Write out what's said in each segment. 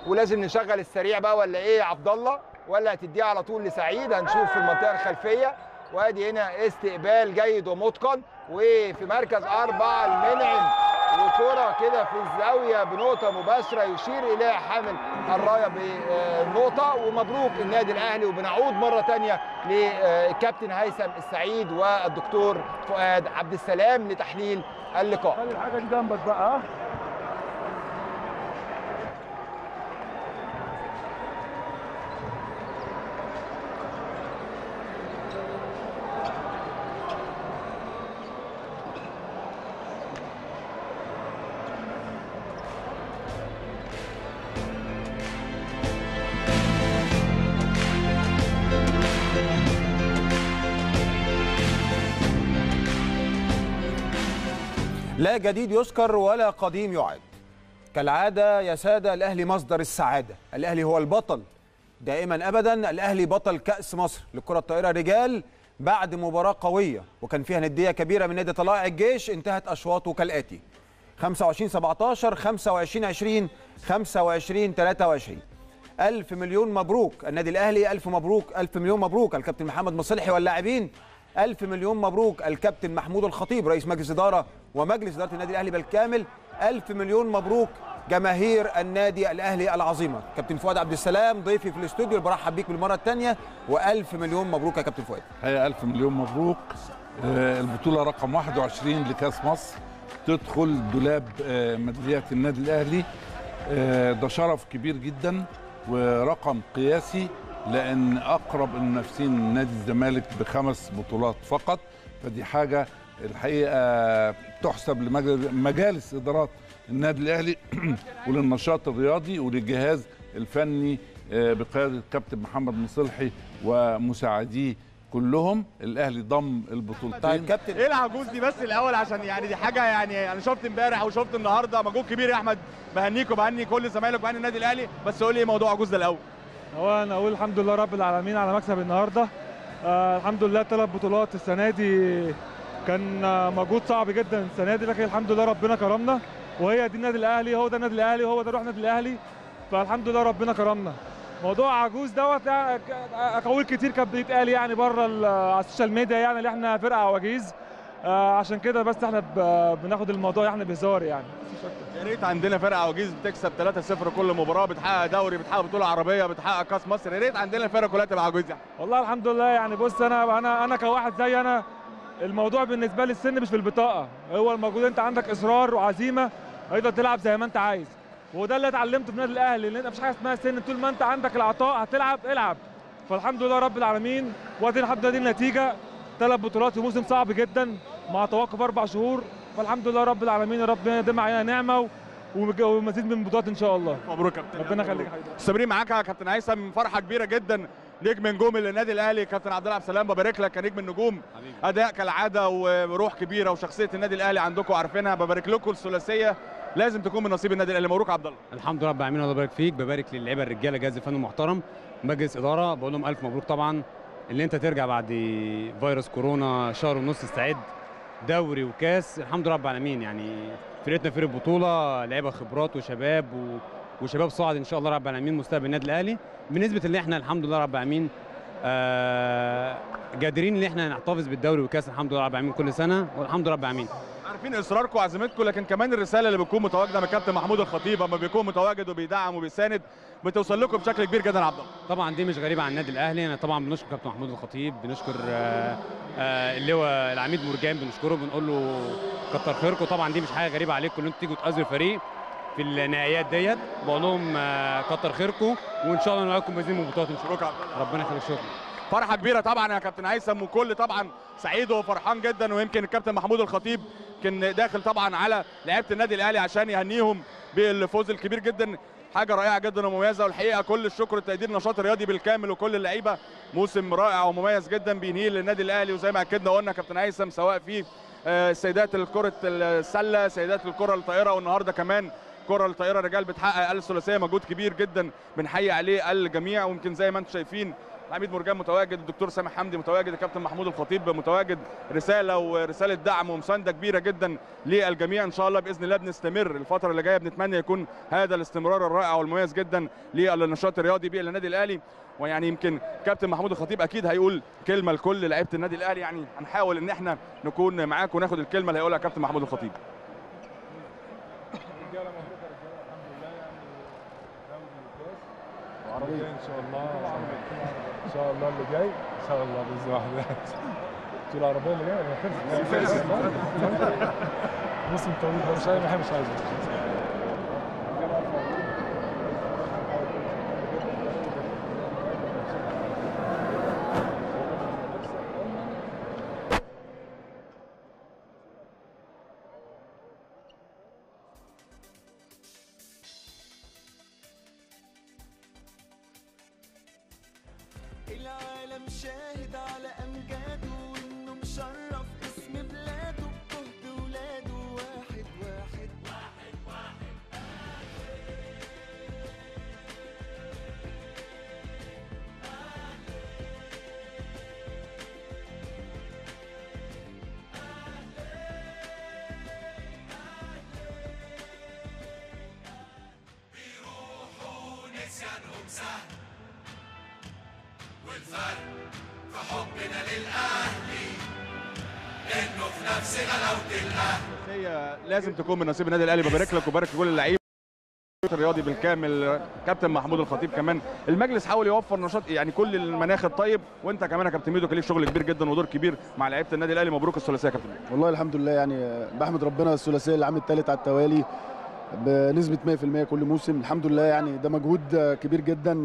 ولازم نشغل السريع بقى ولا ايه يا عبد الله ولا هتديها على طول لسعيد هنشوف في المنطقه الخلفيه وادي هنا استقبال جيد ومتقن وفي مركز أربعة المنعم وكرة كده في الزاوية بنقطة مباشرة يشير إليها حامل الراية بنقطة ومبروك النادي الأهلي وبنعود مرة تانية للكابتن هيثم السعيد والدكتور فؤاد عبد السلام لتحليل اللقاء خلي الحاجة دي جنبك بقى ها لا جديد يذكر ولا قديم يعاد كالعادة يا سادة الأهلي مصدر السعادة الأهلي هو البطل دائما أبدا الأهلي بطل كأس مصر لكرة الطائرة رجال بعد مباراة قوية وكان فيها ندية كبيرة من نادي طلائع الجيش انتهت أشواطه كالآتي 25 17 25 20 25 23 ألف مليون مبروك النادي الأهلي ألف مبروك ألف مليون مبروك الكابتن محمد مصلحي واللاعبين ألف مليون مبروك الكابتن محمود الخطيب رئيس مجلس إدارة ومجلس إدارة النادي الأهلي بالكامل ألف مليون مبروك جماهير النادي الأهلي العظيمة كابتن فؤاد عبد السلام ضيفي في الاستوديو برحب بيك بالمرة الثانية وألف مليون مبروك يا كابتن فؤاد الحقيقه ألف مليون مبروك آه، البطولة رقم 21 لكأس مصر تدخل دولاب آه، ميداليات النادي الأهلي آه، ده شرف كبير جدا ورقم قياسي لأن أقرب المنافسين نادي الزمالك بخمس بطولات فقط فدي حاجة الحقيقة تحسب لمجالس إدارات النادي الأهلي وللنشاط الرياضي وللجهاز الفني آه، بقيادة الكابتن محمد مصلحي ومساعديه كلهم الأهلي ضم البطولتين طيب كابتن ايه العجوز دي بس الاول عشان يعني دي حاجه يعني انا شفت امبارح وشفت النهارده مجهود كبير يا احمد بهنيك وبهني كل زمايلك وبهني النادي الاهلي بس قول لي ايه موضوع عجوز ده الاول هو انا اقول الحمد لله رب العالمين على مكسب النهارده آه الحمد لله ثلاث بطولات السنه دي كان آه، مجهود صعب جدا السنه دي لكن الحمد لله ربنا كرمنا وهي دي النادي الاهلي هو ده النادي الاهلي وهو ده روح النادي الاهلي فالحمد لله ربنا كرمنا موضوع عجوز دوت يعني ك- اقاويل كتير كانت بتتقال يعني بره ال- على السوشيال ميديا يعني اللي احنا فرقه عواجيز آه عشان كده بس احنا ب- بناخد الموضوع يعني بهزار يعني يا ريت عندنا فرقه عواجيز بتكسب 3-0 كل مباراه بتحقق دوري بتحقق بطوله عربيه بتحقق كاس مصر يا ريت عندنا الفرقه كلها تبقى عواجيز يعني والله الحمد لله يعني بص انا انا انا كواحد زي انا الموضوع بالنسبه لي السن مش في البطاقه هو الموجود انت عندك اصرار وعزيمه هتقدر تلعب زي ما انت عايز وده اللي اتعلمته في النادي الاهلي لان انت مش حاجه اسمها سن طول ما انت عندك العطاء هتلعب العب فالحمد لله رب العالمين وادي الحمد لله دي النتيجه ثلاث بطولات في موسم صعب جدا مع توقف اربع شهور فالحمد لله رب العالمين يا رب يديم علينا نعمه ومج- ومزيد من البطولات ان شاء الله مبروك يا كابتن ربنا يخليك يا حبيبي مستمرين معاك يا كابتن هيثم فرحه كبيره جدا نجم نجوم النادي الاهلي كابتن عبد الله عبد السلام ببارك لك كنجم النجوم اداء كالعاده وروح كبيره وشخصيه النادي الاهلي عندكم عارفينها ببارك لكم الثلاثيه لازم تكون من نصيب النادي الاهلي مبروك عبد الله الحمد لله رب العالمين الله يبارك فيك ببارك للعيبه الرجاله جهاز فني محترم مجلس اداره بقول لهم الف مبروك طبعا اللي انت ترجع بعد فيروس كورونا شهر ونص تستعد دوري وكاس الحمد لله رب العالمين يعني فرقتنا فرقه بطوله لعيبه خبرات وشباب و... وشباب صاعد ان شاء الله رب العالمين مستقبل النادي الاهلي بالنسبه اللي احنا الحمد لله رب العالمين آه قادرين ان احنا نحتفظ بالدوري والكاس الحمد لله رب العالمين كل سنه والحمد لله رب العالمين عارفين اصراركم وعزيمتكم لكن كمان الرساله اللي بتكون متواجده من الكابتن محمود الخطيب اما بيكون متواجد وبيدعم وبيساند بتوصل لكم بشكل كبير جدا يا عبد الله طبعا دي مش غريبه عن النادي الاهلي انا طبعا بنشكر كابتن محمود الخطيب بنشكر آه، آه، اللواء العميد مرجان بنشكره بنقول له كتر خيركم طبعا دي مش حاجه غريبه عليكم ان انتوا تيجوا تأذوا الفريق في النهائيات ديت بقول لهم آه، كتر خيركم وان شاء الله نلاقيكم مزيد من البطولات ان شاء الله مبروك يا عبد الله ربنا يخليك شكرا فرحه كبيره طبعا يا كابتن هيثم وكل طبعا سعيد وفرحان جدا ويمكن الكابتن محمود الخطيب كان داخل طبعا على لعيبه النادي الاهلي عشان يهنيهم بالفوز الكبير جدا حاجه رائعه جدا ومميزه والحقيقه كل الشكر والتقدير للنشاط الرياضي بالكامل وكل اللعيبه موسم رائع ومميز جدا بينهيه للنادي الاهلي وزي ما اكدنا وقلنا كابتن هيثم سواء في آه، سيدات الكره السله سيدات الكره الطائره والنهارده كمان كره الطائره رجال بتحقق الثلاثيه مجهود كبير جدا بنحيي عليه الجميع ويمكن زي ما انتم شايفين حميد مرجان متواجد الدكتور سامح حمدي متواجد الكابتن محمود الخطيب متواجد رساله ورساله دعم ومسانده كبيره جدا للجميع ان شاء الله باذن الله بنستمر الفتره اللي جايه بنتمنى يكون هذا الاستمرار الرائع والمميز جدا للنشاط الرياضي بالنادي الاهلي ويعني يمكن كابتن محمود الخطيب اكيد هيقول كلمه لكل لعيبه النادي الاهلي يعني هنحاول ان احنا نكون معاك وناخد الكلمه اللي هيقولها كابتن محمود الخطيب رجاله مبروك يا رجاله الحمد لله يعني دوري وكاس وعربيه ان شاء الله ان شاء الله اللي جاي ان شاء الله باذن الله شو العربيه اللي جايه هي خلصت موسم طويل ده مش عايز مش عايز العالم شاهد على امجاده وانه مشرف اسم بلاده بجهد ولاده واحد واحد واحد واحد هي لازم تكون من نصيب النادي الاهلي ببارك لك وبارك لكل اللعيبه الرياضي بالكامل كابتن محمود الخطيب كمان المجلس حاول يوفر نشاط يعني كل المناخ الطيب وانت كمان يا كابتن ميدو كان ليك شغل كبير جدا ودور كبير مع لعيبه النادي الاهلي مبروك الثلاثيه يا كابتن ميدو. والله الحمد لله يعني بحمد ربنا الثلاثيه العام الثالث على التوالي بنسبه 100% كل موسم الحمد لله يعني ده مجهود كبير جدا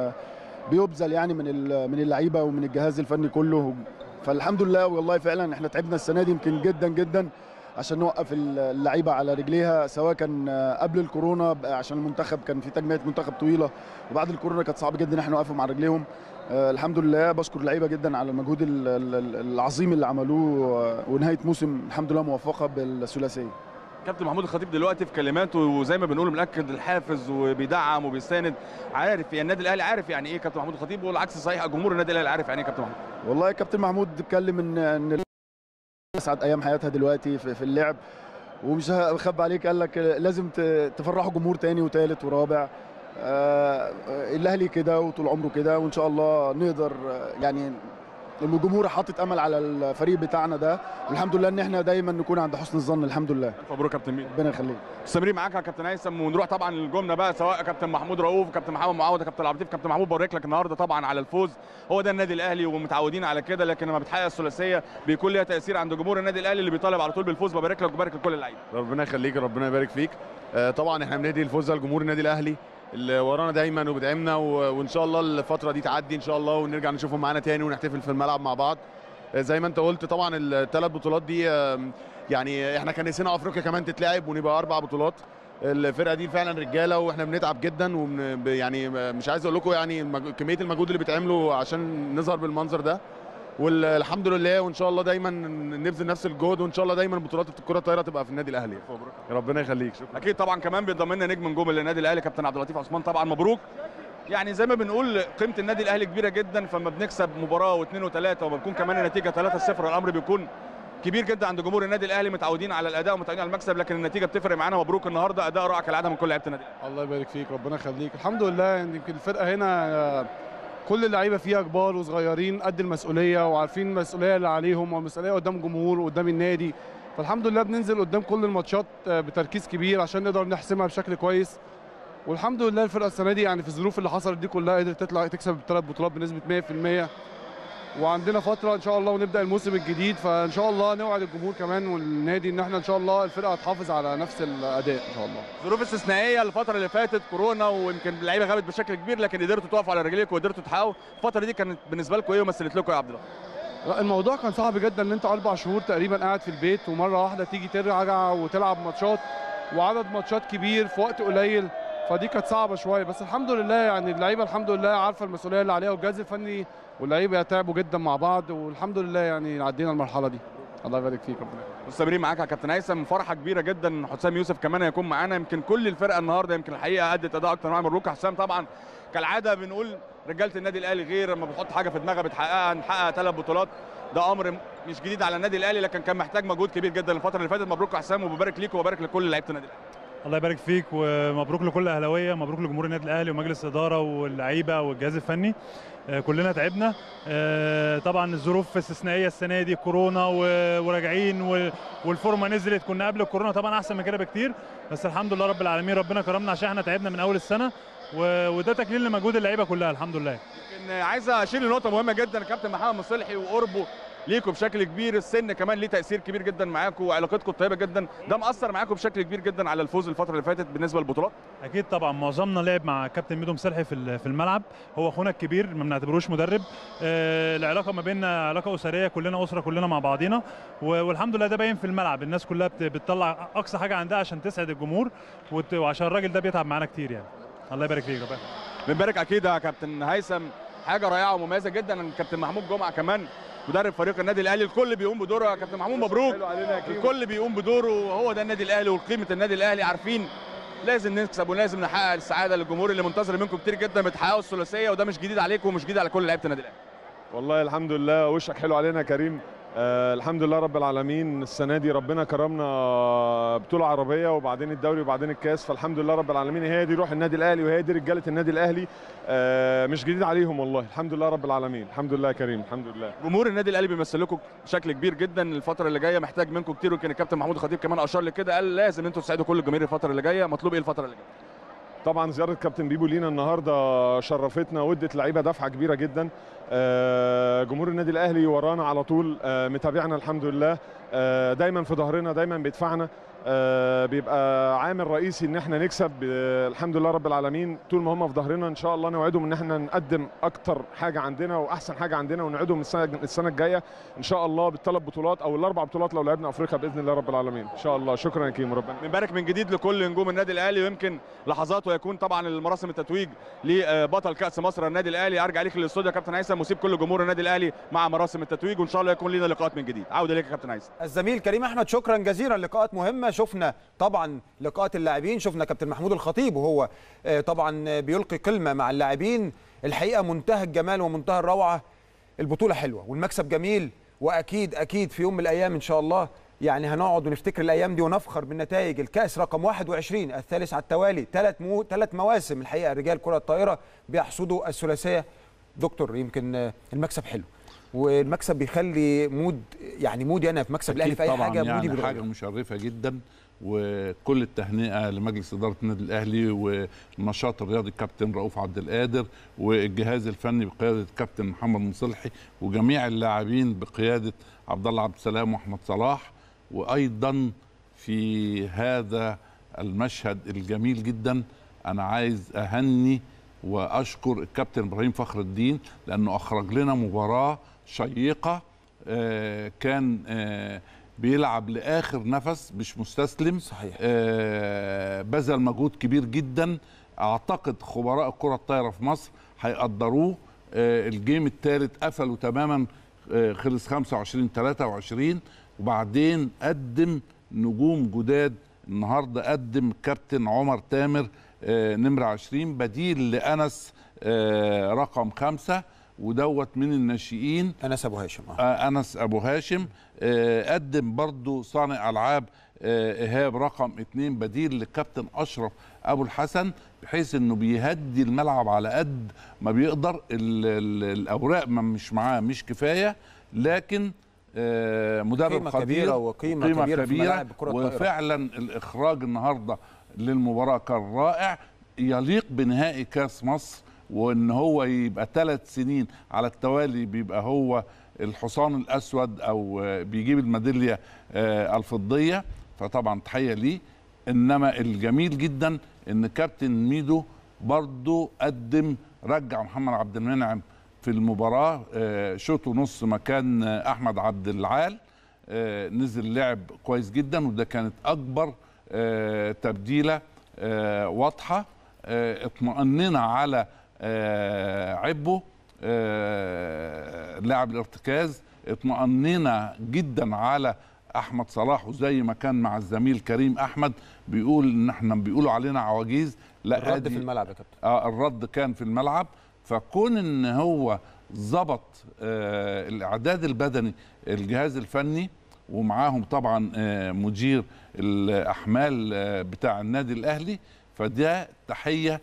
بيبذل يعني من ال- من اللعيبه ومن الجهاز الفني كله فالحمد لله والله فعلا احنا تعبنا السنه دي يمكن جدا جدا عشان نوقف اللعيبه على رجليها سواء كان قبل الكورونا عشان المنتخب كان في تجميع منتخب طويله وبعد الكورونا كانت صعب جدا ان احنا نوقفهم على رجليهم آه، الحمد لله بشكر اللعيبه جدا على المجهود ال- ال- العظيم اللي عملوه آه، ونهايه موسم الحمد لله موفقه بالثلاثيه كابتن محمود الخطيب دلوقتي في كلماته وزي ما بنقول مأكد الحافز وبيدعم وبيساند عارف يعني النادي الاهلي عارف يعني ايه كابتن محمود الخطيب والعكس صحيح جمهور النادي الاهلي عارف يعني ايه كابتن محمود والله يا كابتن محمود اتكلم ان ان اسعد ايام حياتها دلوقتي في, في اللعب ومش هخبي عليك قال لك لازم ت- تفرحوا جمهور تاني وتالت ورابع آه، الاهلي كده وطول عمره كده وان شاء الله نقدر آه، يعني الجمهور حاطط امل على الفريق بتاعنا ده والحمد لله ان احنا دايما نكون عند حسن الظن الحمد لله ألف مبروك يا كابتن ميدو ربنا يخليك مستمرين معاك يا كابتن هيثم ونروح طبعا للجمله بقى سواء كابتن محمود رؤوف كابتن محمد معوض كابتن عبد اللطيف كابتن محمود بارك لك النهارده طبعا على الفوز هو ده النادي الاهلي ومتعودين على كده لكن لما بتحقق الثلاثيه بيكون ليها تاثير عند جمهور النادي الاهلي اللي بيطالب على طول بالفوز ببارك لك وبارك لكل اللعيبه ربنا يخليك ربنا يبارك فيك آه، طبعا احنا بندي الفوز ده لجمهور النادي الاهلي اللي ورانا دايما وبيدعمنا و- وان شاء الله الفتره دي تعدي ان شاء الله ونرجع نشوفهم معانا تاني ونحتفل في الملعب مع بعض آه، زي ما انت قلت طبعا الثلاث بطولات دي آم، يعني احنا كان نسينا افريقيا كمان تتلعب ونبقى اربع بطولات الفرقه دي فعلا رجاله واحنا بنتعب جدا وبن ب- يعني مش عايز اقول لكم يعني المج- كميه المجهود اللي بيتعملوا عشان نظهر بالمنظر ده والحمد لله وان شاء الله دايما نبذل نفس الجهد وان شاء الله دايما بطولات الكره الطايره تبقى في النادي الاهلي ربنا يخليك شكرا اكيد طبعا كمان بينضم لنا نجم نجوم النادي الاهلي كابتن عبد اللطيف عثمان طبعا مبروك يعني زي ما بنقول قيمه النادي الاهلي كبيره جدا فلما بنكسب مباراه واثنين وثلاثه وما بتكون كمان النتيجه 3-0 الامر بيكون كبير جدا عند جمهور النادي الاهلي متعودين على الاداء ومتعودين على المكسب لكن النتيجه بتفرق معانا مبروك النهارده اداء رائع كالعاده من كل لعيبه النادي الله يبارك فيك ربنا يخليك الحمد لله يعني يمكن الفرقه هنا آه، كل اللعيبه فيها كبار وصغيرين قد المسؤوليه وعارفين المسؤوليه اللي عليهم والمسؤوليه قدام الجمهور وقدام النادي فالحمد لله بننزل قدام كل الماتشات آه، بتركيز كبير عشان نقدر نحسمها بشكل كويس والحمد لله الفرقه السنه دي يعني في الظروف اللي حصلت دي كلها قدرت تطلع تكسب الثلاث بطولات بنسبه 100% وعندنا فتره ان شاء الله ونبدا الموسم الجديد فان شاء الله نوعد الجمهور كمان والنادي ان احنا ان شاء الله الفرقه هتحافظ على نفس الاداء ان شاء الله ظروف استثنائيه الفتره اللي فاتت كورونا ويمكن اللعيبه غابت بشكل كبير لكن قدرتوا تقفوا على رجليكم وقدرتوا تحققوا الفتره دي كانت بالنسبه لكم ايه ومثلت لكم إيه يا عبد الله لا الموضوع كان صعب جدا ان انت اربع شهور تقريبا قاعد في البيت ومره واحده تيجي ترجع وتلعب ماتشات وعدد ماتشات كبير في وقت قليل فدي كانت صعبه شويه بس الحمد لله يعني اللعيبه الحمد لله عارفه المسؤوليه اللي عليها والجهاز الفني واللعيبه تعبوا جدا مع بعض والحمد لله يعني عدينا المرحله دي الله يبارك فيك ربنا يخليك. مستمرين معاك يا كابتن هيثم فرحه كبيره جدا ان حسام يوسف كمان هيكون معانا يمكن كل الفرقه النهارده يمكن الحقيقه ادت اداء اكتر معانا مبروك يا حسام طبعا كالعاده بنقول رجاله النادي الاهلي غير لما بتحط حاجه في دماغها بتحققها نحقق ثلاث بطولات ده امر مش جديد على النادي الاهلي لكن كان محتاج مجهود كبير جدا الفتره اللي فاتت مبروك يا حسام وببارك ليك وببارك لكل لعيبه النادي الاهلي الله يبارك فيك ومبروك لكل اهلاويه مبروك لجمهور النادي الاهلي ومجلس الاداره واللعيبه والجهاز الفني آه، كلنا تعبنا آه، طبعا الظروف استثنائيه السنه دي كورونا و- وراجعين و- والفورمه نزلت كنا قبل الكورونا طبعا احسن من كده بكتير بس الحمد لله رب العالمين ربنا كرمنا عشان احنا تعبنا من اول السنه و- وده تكليل لمجهود اللعيبه كلها الحمد لله لكن عايز اشيل نقطه مهمه جدا الكابتن محمد مصلحي وقربه ليكم بشكل كبير السن كمان ليه تاثير كبير جدا معاكم وعلاقتكم طيبه جدا ده مأثر معاكم بشكل كبير جدا على الفوز الفتره اللي فاتت بالنسبه للبطولات اكيد طبعا معظمنا لعب مع كابتن ميدو مسلحي في ال- في الملعب هو اخونا الكبير ما بنعتبروش مدرب آه، العلاقه ما بيننا علاقه اسريه كلنا اسره كلنا مع بعضينا و- والحمد لله ده باين في الملعب الناس كلها بت- بتطلع اقصى حاجه عندها عشان تسعد الجمهور وت- وعشان الراجل ده بيتعب معانا كتير يعني الله يبارك فيك ربنا بنبارك اكيد يا كابتن هيثم حاجه رائعه ومميزه جدا كابتن محمود جمعه كمان مدرب فريق النادي الاهلي الكل بيقوم بدوره يا كابتن محمود مبروك الكل بيقوم بدوره وهو ده النادي الاهلي وقيمه النادي الاهلي عارفين لازم نكسب ولازم نحقق السعاده للجمهور اللي منتظر منكم كتير جدا بتحققوا الثلاثيه وده مش جديد عليكم ومش جديد على كل لعيبه النادي الاهلي والله الحمد لله وشك حلو علينا يا كريم آه الحمد لله رب العالمين السنه دي ربنا كرمنا بطوله عربيه وبعدين الدوري وبعدين الكاس فالحمد لله رب العالمين هي دي روح النادي الاهلي وهي دي رجاله النادي الاهلي آه مش جديد عليهم والله الحمد لله رب العالمين الحمد لله يا كريم الحمد لله جمهور النادي الاهلي بيمثل لكم بشكل كبير جدا الفتره اللي جايه محتاج منكم كتير ويمكن الكابتن محمود الخطيب كمان اشار لكده قال لازم انتوا تساعدوا كل الجماهير الفتره اللي جايه مطلوب ايه الفتره اللي جايه طبعا زياره كابتن بيبو لينا النهارده شرفتنا وادت لعيبه دفعه كبيره جدا آه، جمهور النادي الاهلي ورانا على طول آه، متابعنا الحمد لله آه، دايما في ظهرنا دايما بيدفعنا آه، بيبقى عامل رئيسي ان احنا نكسب آه، الحمد لله رب العالمين طول ما هم في ظهرنا ان شاء الله نوعدهم ان احنا نقدم اكتر حاجه عندنا واحسن حاجه عندنا ونوعدهم السنه السنه الجايه ان شاء الله بالثلاث بطولات او الاربع بطولات لو لعبنا افريقيا باذن الله رب العالمين ان شاء الله شكرا يا كيمو ربنا بنبارك من جديد لكل نجوم النادي الاهلي ويمكن لحظات ويكون طبعا المراسم التتويج لبطل كاس مصر النادي الاهلي ارجع ليك للاستوديو يا كابتن هيثم وسيب كل جمهور النادي الاهلي مع مراسم التتويج وان شاء الله يكون لنا لقاءات من جديد عوده ليك يا كابتن هيثم الزميل كريم احمد شكرا جزيلا لقاءات مهمه شفنا طبعا لقاءات اللاعبين شفنا كابتن محمود الخطيب وهو آه، طبعا آه، بيلقي كلمه مع اللاعبين الحقيقه منتهى الجمال ومنتهى الروعه البطوله حلوه والمكسب جميل واكيد اكيد في يوم من الايام ان شاء الله يعني هنقعد ونفتكر الايام دي ونفخر بالنتائج الكاس رقم 21 الثالث على التوالي ثلاث مو ثلاث مواسم الحقيقه رجال كره الطائره بيحصدوا الثلاثيه دكتور يمكن آه، المكسب حلو والمكسب بيخلي مود يعني مودي انا في مكسب الاهلي أكيد في اي طبعاً حاجه مودي يعني بيتغير. حاجه مشرفه جدا وكل التهنئه لمجلس اداره النادي الاهلي والنشاط الرياضي الكابتن رؤوف عبد القادر والجهاز الفني بقياده الكابتن محمد مصلحي وجميع اللاعبين بقياده عبد الله عبد السلام واحمد صلاح وايضا في هذا المشهد الجميل جدا انا عايز اهني واشكر الكابتن ابراهيم فخر الدين لانه اخرج لنا مباراه شيقه آه، كان آه، بيلعب لاخر نفس مش مستسلم صحيح آه، بذل مجهود كبير جدا اعتقد خبراء الكره الطايره في مصر هيقدروه آه، الجيم الثالث قفلوا تماما آه، خلص 25 23 وبعدين قدم نجوم جداد النهارده قدم كابتن عمر تامر آه، نمره 20 بديل لانس آه، رقم خمسة ودوت من الناشئين انس ابو هاشم آه. آه، انس ابو هاشم آه، قدم برضو صانع العاب آه، ايهاب رقم اتنين بديل للكابتن اشرف ابو الحسن بحيث انه بيهدي الملعب على قد ما بيقدر ال ال الاوراق ما مش معاه مش كفايه لكن آه، مدرب قيمة خبير كبيرة وقيمة كبيرة في ملاعب كرة الطائرة. وفعلا الاخراج النهارده للمباراه كان رائع يليق بنهائي كاس مصر وان هو يبقى ثلاث سنين على التوالي بيبقى هو الحصان الاسود او آه، بيجيب الميداليه آه، الفضيه فطبعا تحيه ليه انما الجميل جدا ان كابتن ميدو برضو قدم رجع محمد عبد المنعم في المباراه آه، شوط ونص مكان آه، احمد عبد العال آه، نزل لعب كويس جدا وده كانت اكبر آه، تبديله آه، واضحه آه، اطمأننا على آه، عبه آه، لاعب الارتكاز اطمأننا جدا على احمد صلاح وزي ما كان مع الزميل كريم احمد بيقول ان احنا بيقولوا علينا عواجيز لا الرد آدي- في الملعب يا كابتن اه الرد كان في الملعب فكون ان هو ظبط آه الاعداد البدني الجهاز الفني ومعاهم طبعا آه مدير الاحمال آه بتاع النادي الاهلي فده تحيه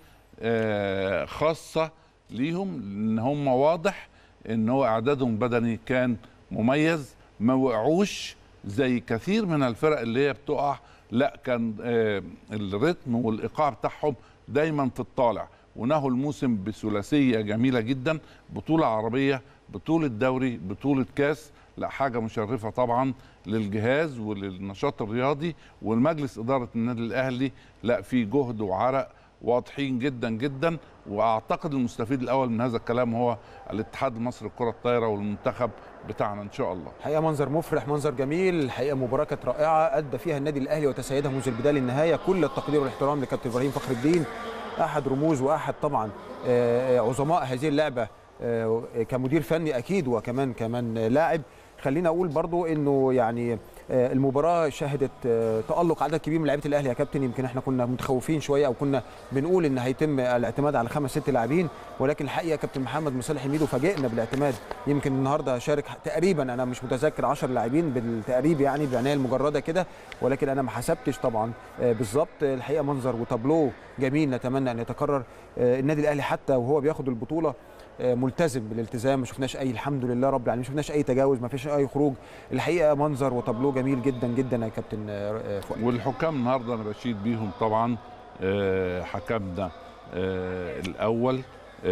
آه خاصه ليهم ان هم واضح ان هو اعدادهم بدني كان مميز ما وقعوش زي كثير من الفرق اللي هي بتقع لا كان آه الريتم والايقاع بتاعهم دايما في الطالع ونهوا الموسم بثلاثيه جميله جدا بطوله عربيه بطوله دوري بطوله كاس لا حاجه مشرفه طبعا للجهاز وللنشاط الرياضي والمجلس اداره النادي الاهلي لا في جهد وعرق واضحين جدا جدا واعتقد المستفيد الاول من هذا الكلام هو الاتحاد المصري لكره الطايره والمنتخب بتاعنا ان شاء الله حقيقه منظر مفرح منظر جميل الحقيقه مباراه كانت رائعه ادى فيها النادي الاهلي وتسيدها منذ البدايه للنهايه كل التقدير والاحترام لكابتن ابراهيم فخر الدين احد رموز واحد طبعا آه، آه، عظماء هذه اللعبه آه، كمدير فني اكيد وكمان كمان لاعب خلينا اقول برضو انه يعني آه، المباراه شهدت آه، تالق عدد كبير من لعيبه الاهلي يا كابتن يمكن احنا كنا متخوفين شويه او كنا بنقول ان هيتم الاعتماد على خمس ست لاعبين ولكن الحقيقه كابتن محمد مصالح حميدو فاجئنا بالاعتماد يمكن النهارده شارك تقريبا انا مش متذكر 10 لاعبين بالتقريب يعني بعنايه المجرده كده ولكن انا ما حسبتش طبعا آه، بالظبط الحقيقه منظر وتابلو جميل نتمنى ان يتكرر آه، النادي الاهلي حتى وهو بياخد البطوله آه، ملتزم بالالتزام ما شفناش اي الحمد لله رب العالمين ما شفناش اي تجاوز ما فيش اي خروج الحقيقه منظر وتابلو جميل جدا جدا يا كابتن آه، آه، فؤاد والحكام النهارده انا بشيد بيهم طبعا آه، حكمنا آه، الاول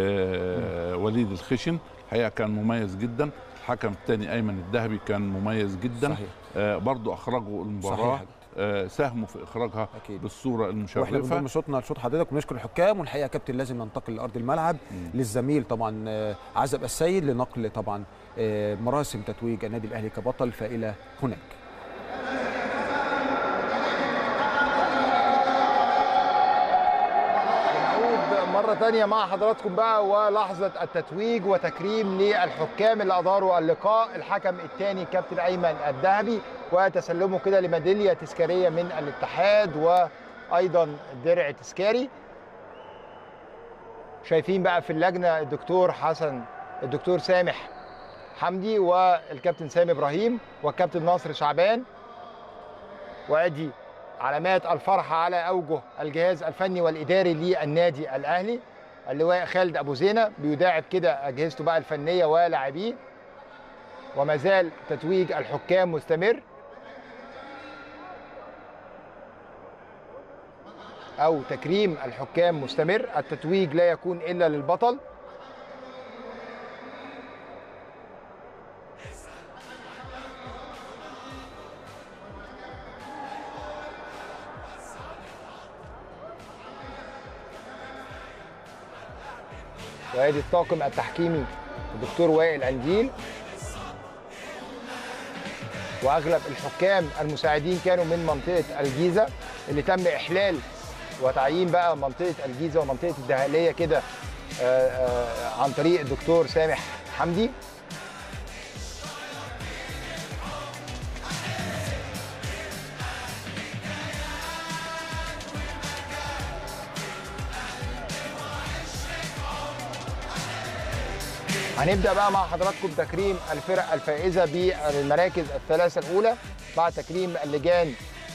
آه، وليد الخشن الحقيقه كان مميز جدا الحكم الثاني ايمن الذهبي كان مميز جدا صحيح. آه، برضو اخرجوا المباراه صحيح. آه، ساهموا في اخراجها أكيد. بالصوره واحنا المشرفه بنضم صوتنا لصوت حضرتك ونشكر الحكام والحقيقه يا كابتن لازم ننتقل لارض الملعب للزميل طبعا آه، عزب السيد لنقل طبعا آه، مراسم تتويج النادي الاهلي كبطل فالى هناك نعود مرة تانية مع حضراتكم بقى ولحظة التتويج وتكريم للحكام اللي أداروا اللقاء الحكم الثاني كابتن أيمن الذهبي وتسلمه كده لميدالية تذكارية من الاتحاد وأيضا درع تذكاري شايفين بقى في اللجنة الدكتور حسن الدكتور سامح حمدي والكابتن سامي إبراهيم والكابتن ناصر شعبان وأدي علامات الفرحة على أوجه الجهاز الفني والإداري للنادي الأهلي اللواء خالد أبو زينة بيداعب كده أجهزته بقى الفنية ولاعبيه وما زال تتويج الحكام مستمر أو تكريم الحكام مستمر التتويج لا يكون إلا للبطل وادي الطاقم التحكيمي الدكتور وائل انديل واغلب الحكام المساعدين كانوا من منطقه الجيزه اللي تم احلال وتعيين بقى منطقه الجيزه ومنطقه الدهاليه كده آه، آه، عن طريق الدكتور سامح حمدي هنبدا بقى مع حضراتكم تكريم الفرق الفائزه بالمراكز الثلاثه الاولى بعد تكريم اللجان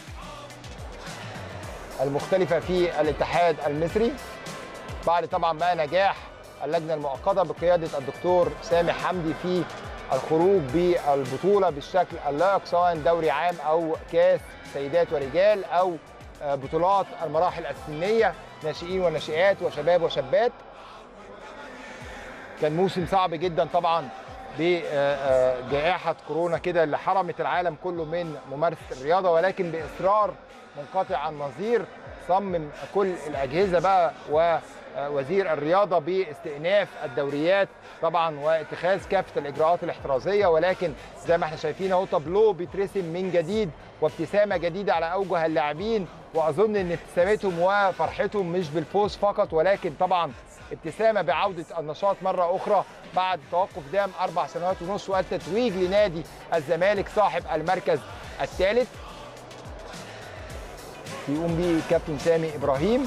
المختلفه في الاتحاد المصري بعد طبعا بقى نجاح اللجنه المؤقته بقياده الدكتور سامح حمدي في الخروج بالبطوله بالشكل اللائق سواء دوري عام او كاس سيدات ورجال او آه، بطولات المراحل السنيه ناشئين وناشئات وشباب وشابات كان موسم صعب جدا طبعا بجائحة كورونا كده اللي حرمت العالم كله من ممارسة الرياضة ولكن بإصرار منقطع عن نظير صمم كل الأجهزة بقى ووزير الرياضة باستئناف الدوريات طبعا واتخاذ كافة الإجراءات الاحترازية ولكن زي ما احنا شايفين اهو تابلو بيترسم من جديد وابتسامة جديدة على أوجه اللاعبين واظن ان ابتسامتهم وفرحتهم مش بالفوز فقط ولكن طبعا ابتسامه بعوده النشاط مره اخرى بعد توقف دام اربع سنوات ونص والتتويج لنادي الزمالك صاحب المركز الثالث يقوم به كابتن سامي ابراهيم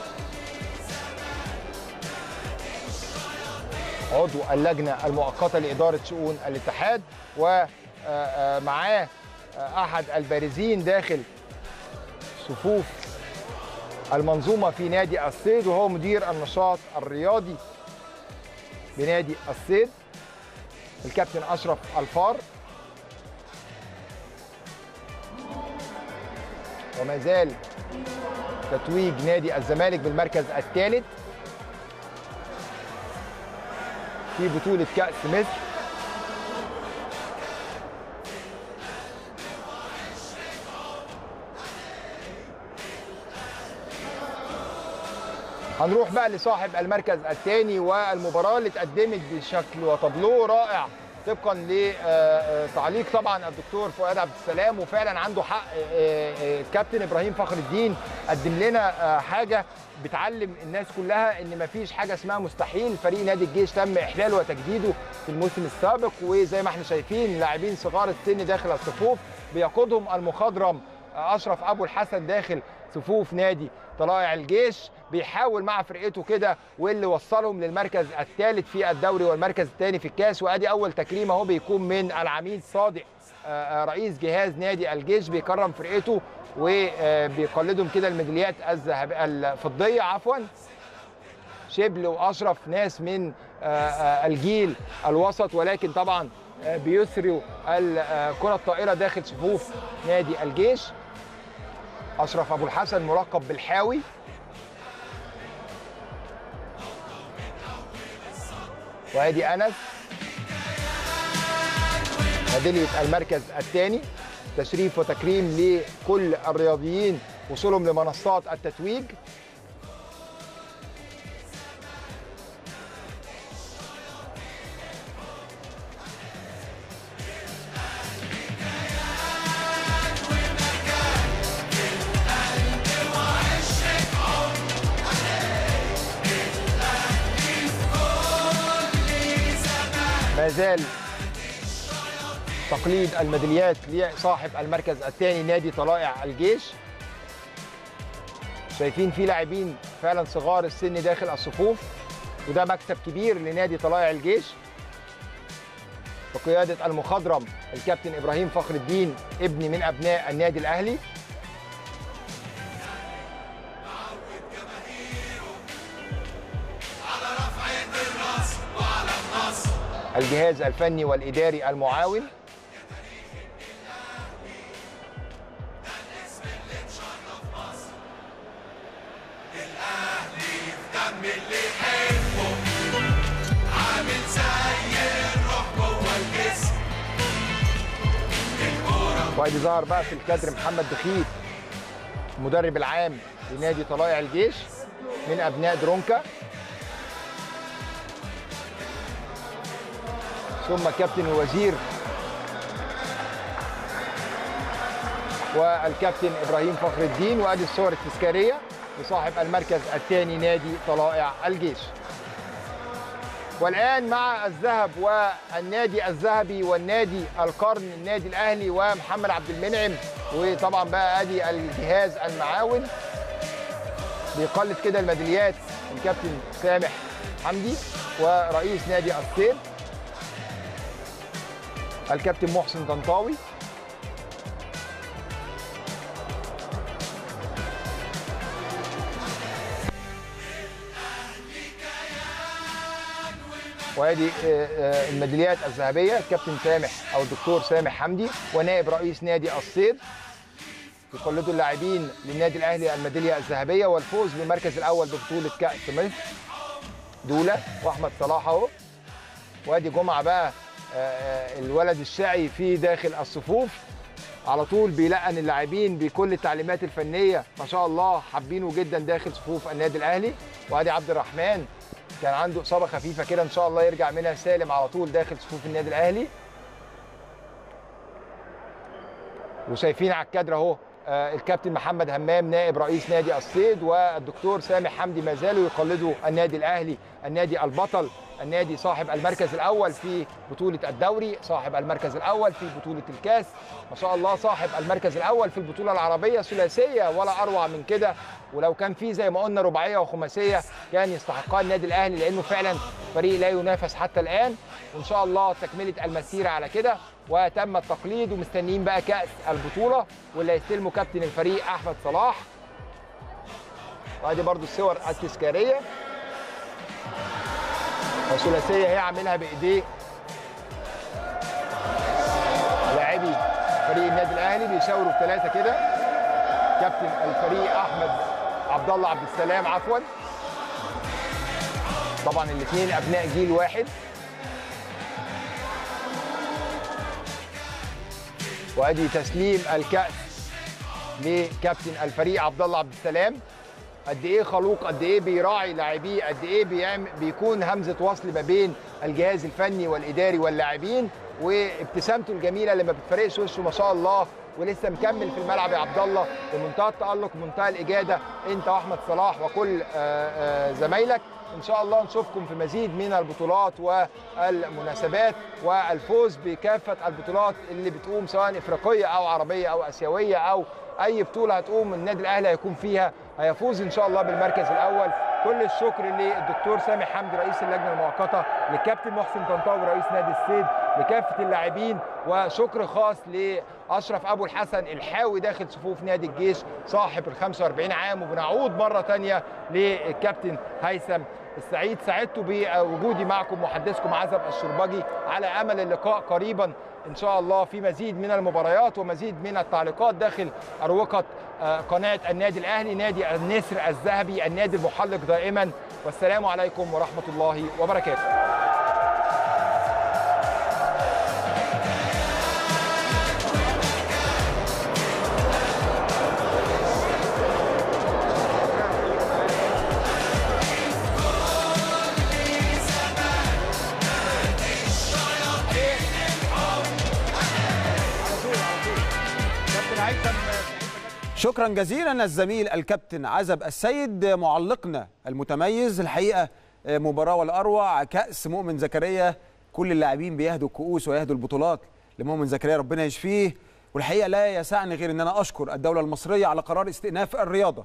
عضو اللجنه المؤقته لاداره شؤون الاتحاد ومعاه احد البارزين داخل صفوف المنظومه في نادي الصيد وهو مدير النشاط الرياضي بنادي الصيد الكابتن اشرف الفار وما زال تتويج نادي الزمالك بالمركز الثالث في بطولة كأس مصر هنروح بقى لصاحب المركز الثاني والمباراة اللي اتقدمت بشكل وتابلو رائع طبقا لتعليق طبعا الدكتور فؤاد عبد السلام وفعلا عنده حق الكابتن ابراهيم فخر الدين قدم لنا حاجه بتعلم الناس كلها ان مفيش حاجه اسمها مستحيل فريق نادي الجيش تم احلاله وتجديده في الموسم السابق وزي ما احنا شايفين لاعبين صغار السن داخل الصفوف بيقودهم المخضرم اشرف ابو الحسن داخل صفوف نادي طلائع الجيش بيحاول مع فرقته كده واللي وصلهم للمركز الثالث في الدوري والمركز الثاني في الكاس وادي اول تكريم اهو بيكون من العميد صادق رئيس جهاز نادي الجيش بيكرم فرقته وبيقلدهم كده الميداليات الذهب الفضيه عفوا شبل واشرف ناس من الجيل الوسط ولكن طبعا بيسروا الكره الطائره داخل صفوف نادي الجيش اشرف ابو الحسن ملقب بالحاوي وادي انس ميداليه المركز الثاني تشريف وتكريم لكل الرياضيين وصولهم لمنصات التتويج ما زال تقليد الميداليات لصاحب المركز الثاني نادي طلائع الجيش شايفين في لاعبين فعلا صغار السن داخل الصفوف وده مكسب كبير لنادي طلائع الجيش بقيادة المخضرم الكابتن إبراهيم فخر الدين ابن من أبناء النادي الأهلي الجهاز الفني والإداري المعاون وادي ظهر بقى في الكادر محمد دخيل المدرب العام لنادي طلائع الجيش من ابناء درونكا ثم كابتن الوزير والكابتن ابراهيم فخر الدين وادي الصور التذكاريه لصاحب المركز الثاني نادي طلائع الجيش والان مع الذهب والنادي الذهبي والنادي القرن النادي الاهلي ومحمد عبد المنعم وطبعا بقى ادي الجهاز المعاون بيقلد كده الميداليات الكابتن سامح حمدي ورئيس نادي الصيد الكابتن محسن طنطاوي وادي الميداليات الذهبيه الكابتن سامح او الدكتور سامح حمدي ونائب رئيس نادي الصيد يقلدوا اللاعبين للنادي الاهلي الميداليه الذهبيه والفوز بالمركز الاول ببطوله كاس مصر دوله واحمد صلاح اهو وادي جمعه بقى الولد الشقي في داخل الصفوف على طول بيلقن اللاعبين بكل التعليمات الفنيه ما شاء الله حابينه جدا داخل صفوف النادي الاهلي وادي عبد الرحمن كان عنده اصابه خفيفه كده ان شاء الله يرجع منها سالم على طول داخل صفوف النادي الاهلي وشايفين على الكادر اهو آه، الكابتن محمد همام نائب رئيس نادي الصيد والدكتور سامح حمدي ما زالوا يقلدوا النادي الاهلي النادي البطل النادي صاحب المركز الاول في بطوله الدوري صاحب المركز الاول في بطوله الكاس ما شاء الله صاحب المركز الاول في البطوله العربيه ثلاثيه ولا اروع من كده ولو كان في زي ما قلنا رباعيه وخماسيه كان يستحقها النادي الاهلي لانه فعلا فريق لا ينافس حتى الان وان شاء الله تكمله المسيره على كده وتم التقليد ومستنيين بقى كاس البطوله واللي هيستلمه كابتن الفريق احمد صلاح وادي برضو الصور التذكاريه وثلاثيه هي عاملها بايديه لاعبي فريق النادي الاهلي بيشاوروا بثلاثه كده كابتن الفريق احمد عبد الله عبد السلام عفوا طبعا الاثنين ابناء جيل واحد وادي تسليم الكاس لكابتن الفريق عبد الله عبد السلام قد ايه خلوق قد ايه بيراعي لاعبيه قد ايه بيعمل بيكون همزه وصل ما بين الجهاز الفني والاداري واللاعبين وابتسامته الجميله اللي ما بتفرقش وشه ما شاء الله ولسه مكمل في الملعب يا عبد الله بمنتهى التالق ومنتهى الاجاده انت واحمد صلاح وكل آه، آه، زمايلك ان شاء الله نشوفكم في مزيد من البطولات والمناسبات والفوز بكافه البطولات اللي بتقوم سواء افريقيه او عربيه او اسيويه او اي بطوله هتقوم النادي الاهلي هيكون فيها هيفوز ان شاء الله بالمركز الاول كل الشكر للدكتور سامح حمدي رئيس اللجنه المؤقته للكابتن محسن طنطاوي رئيس نادي الصيد لكافه اللاعبين وشكر خاص لاشرف ابو الحسن الحاوي داخل صفوف نادي الجيش صاحب ال 45 عام وبنعود مره ثانيه للكابتن هيثم السعيد سعدت بوجودي معكم محدثكم عزب الشربجي على امل اللقاء قريبا ان شاء الله في مزيد من المباريات ومزيد من التعليقات داخل اروقه آه، قناه النادي الاهلي نادي النسر الذهبي النادي المحلق دائما والسلام عليكم ورحمه الله وبركاته كابتن هيثم شكرا جزيلا الزميل الكابتن عزب السيد معلقنا المتميز الحقيقه مباراه والاروع كاس مؤمن زكريا كل اللاعبين بيهدوا الكؤوس ويهدوا البطولات لمؤمن زكريا ربنا يشفيه والحقيقه لا يسعني غير ان انا اشكر الدوله المصريه على قرار استئناف الرياضه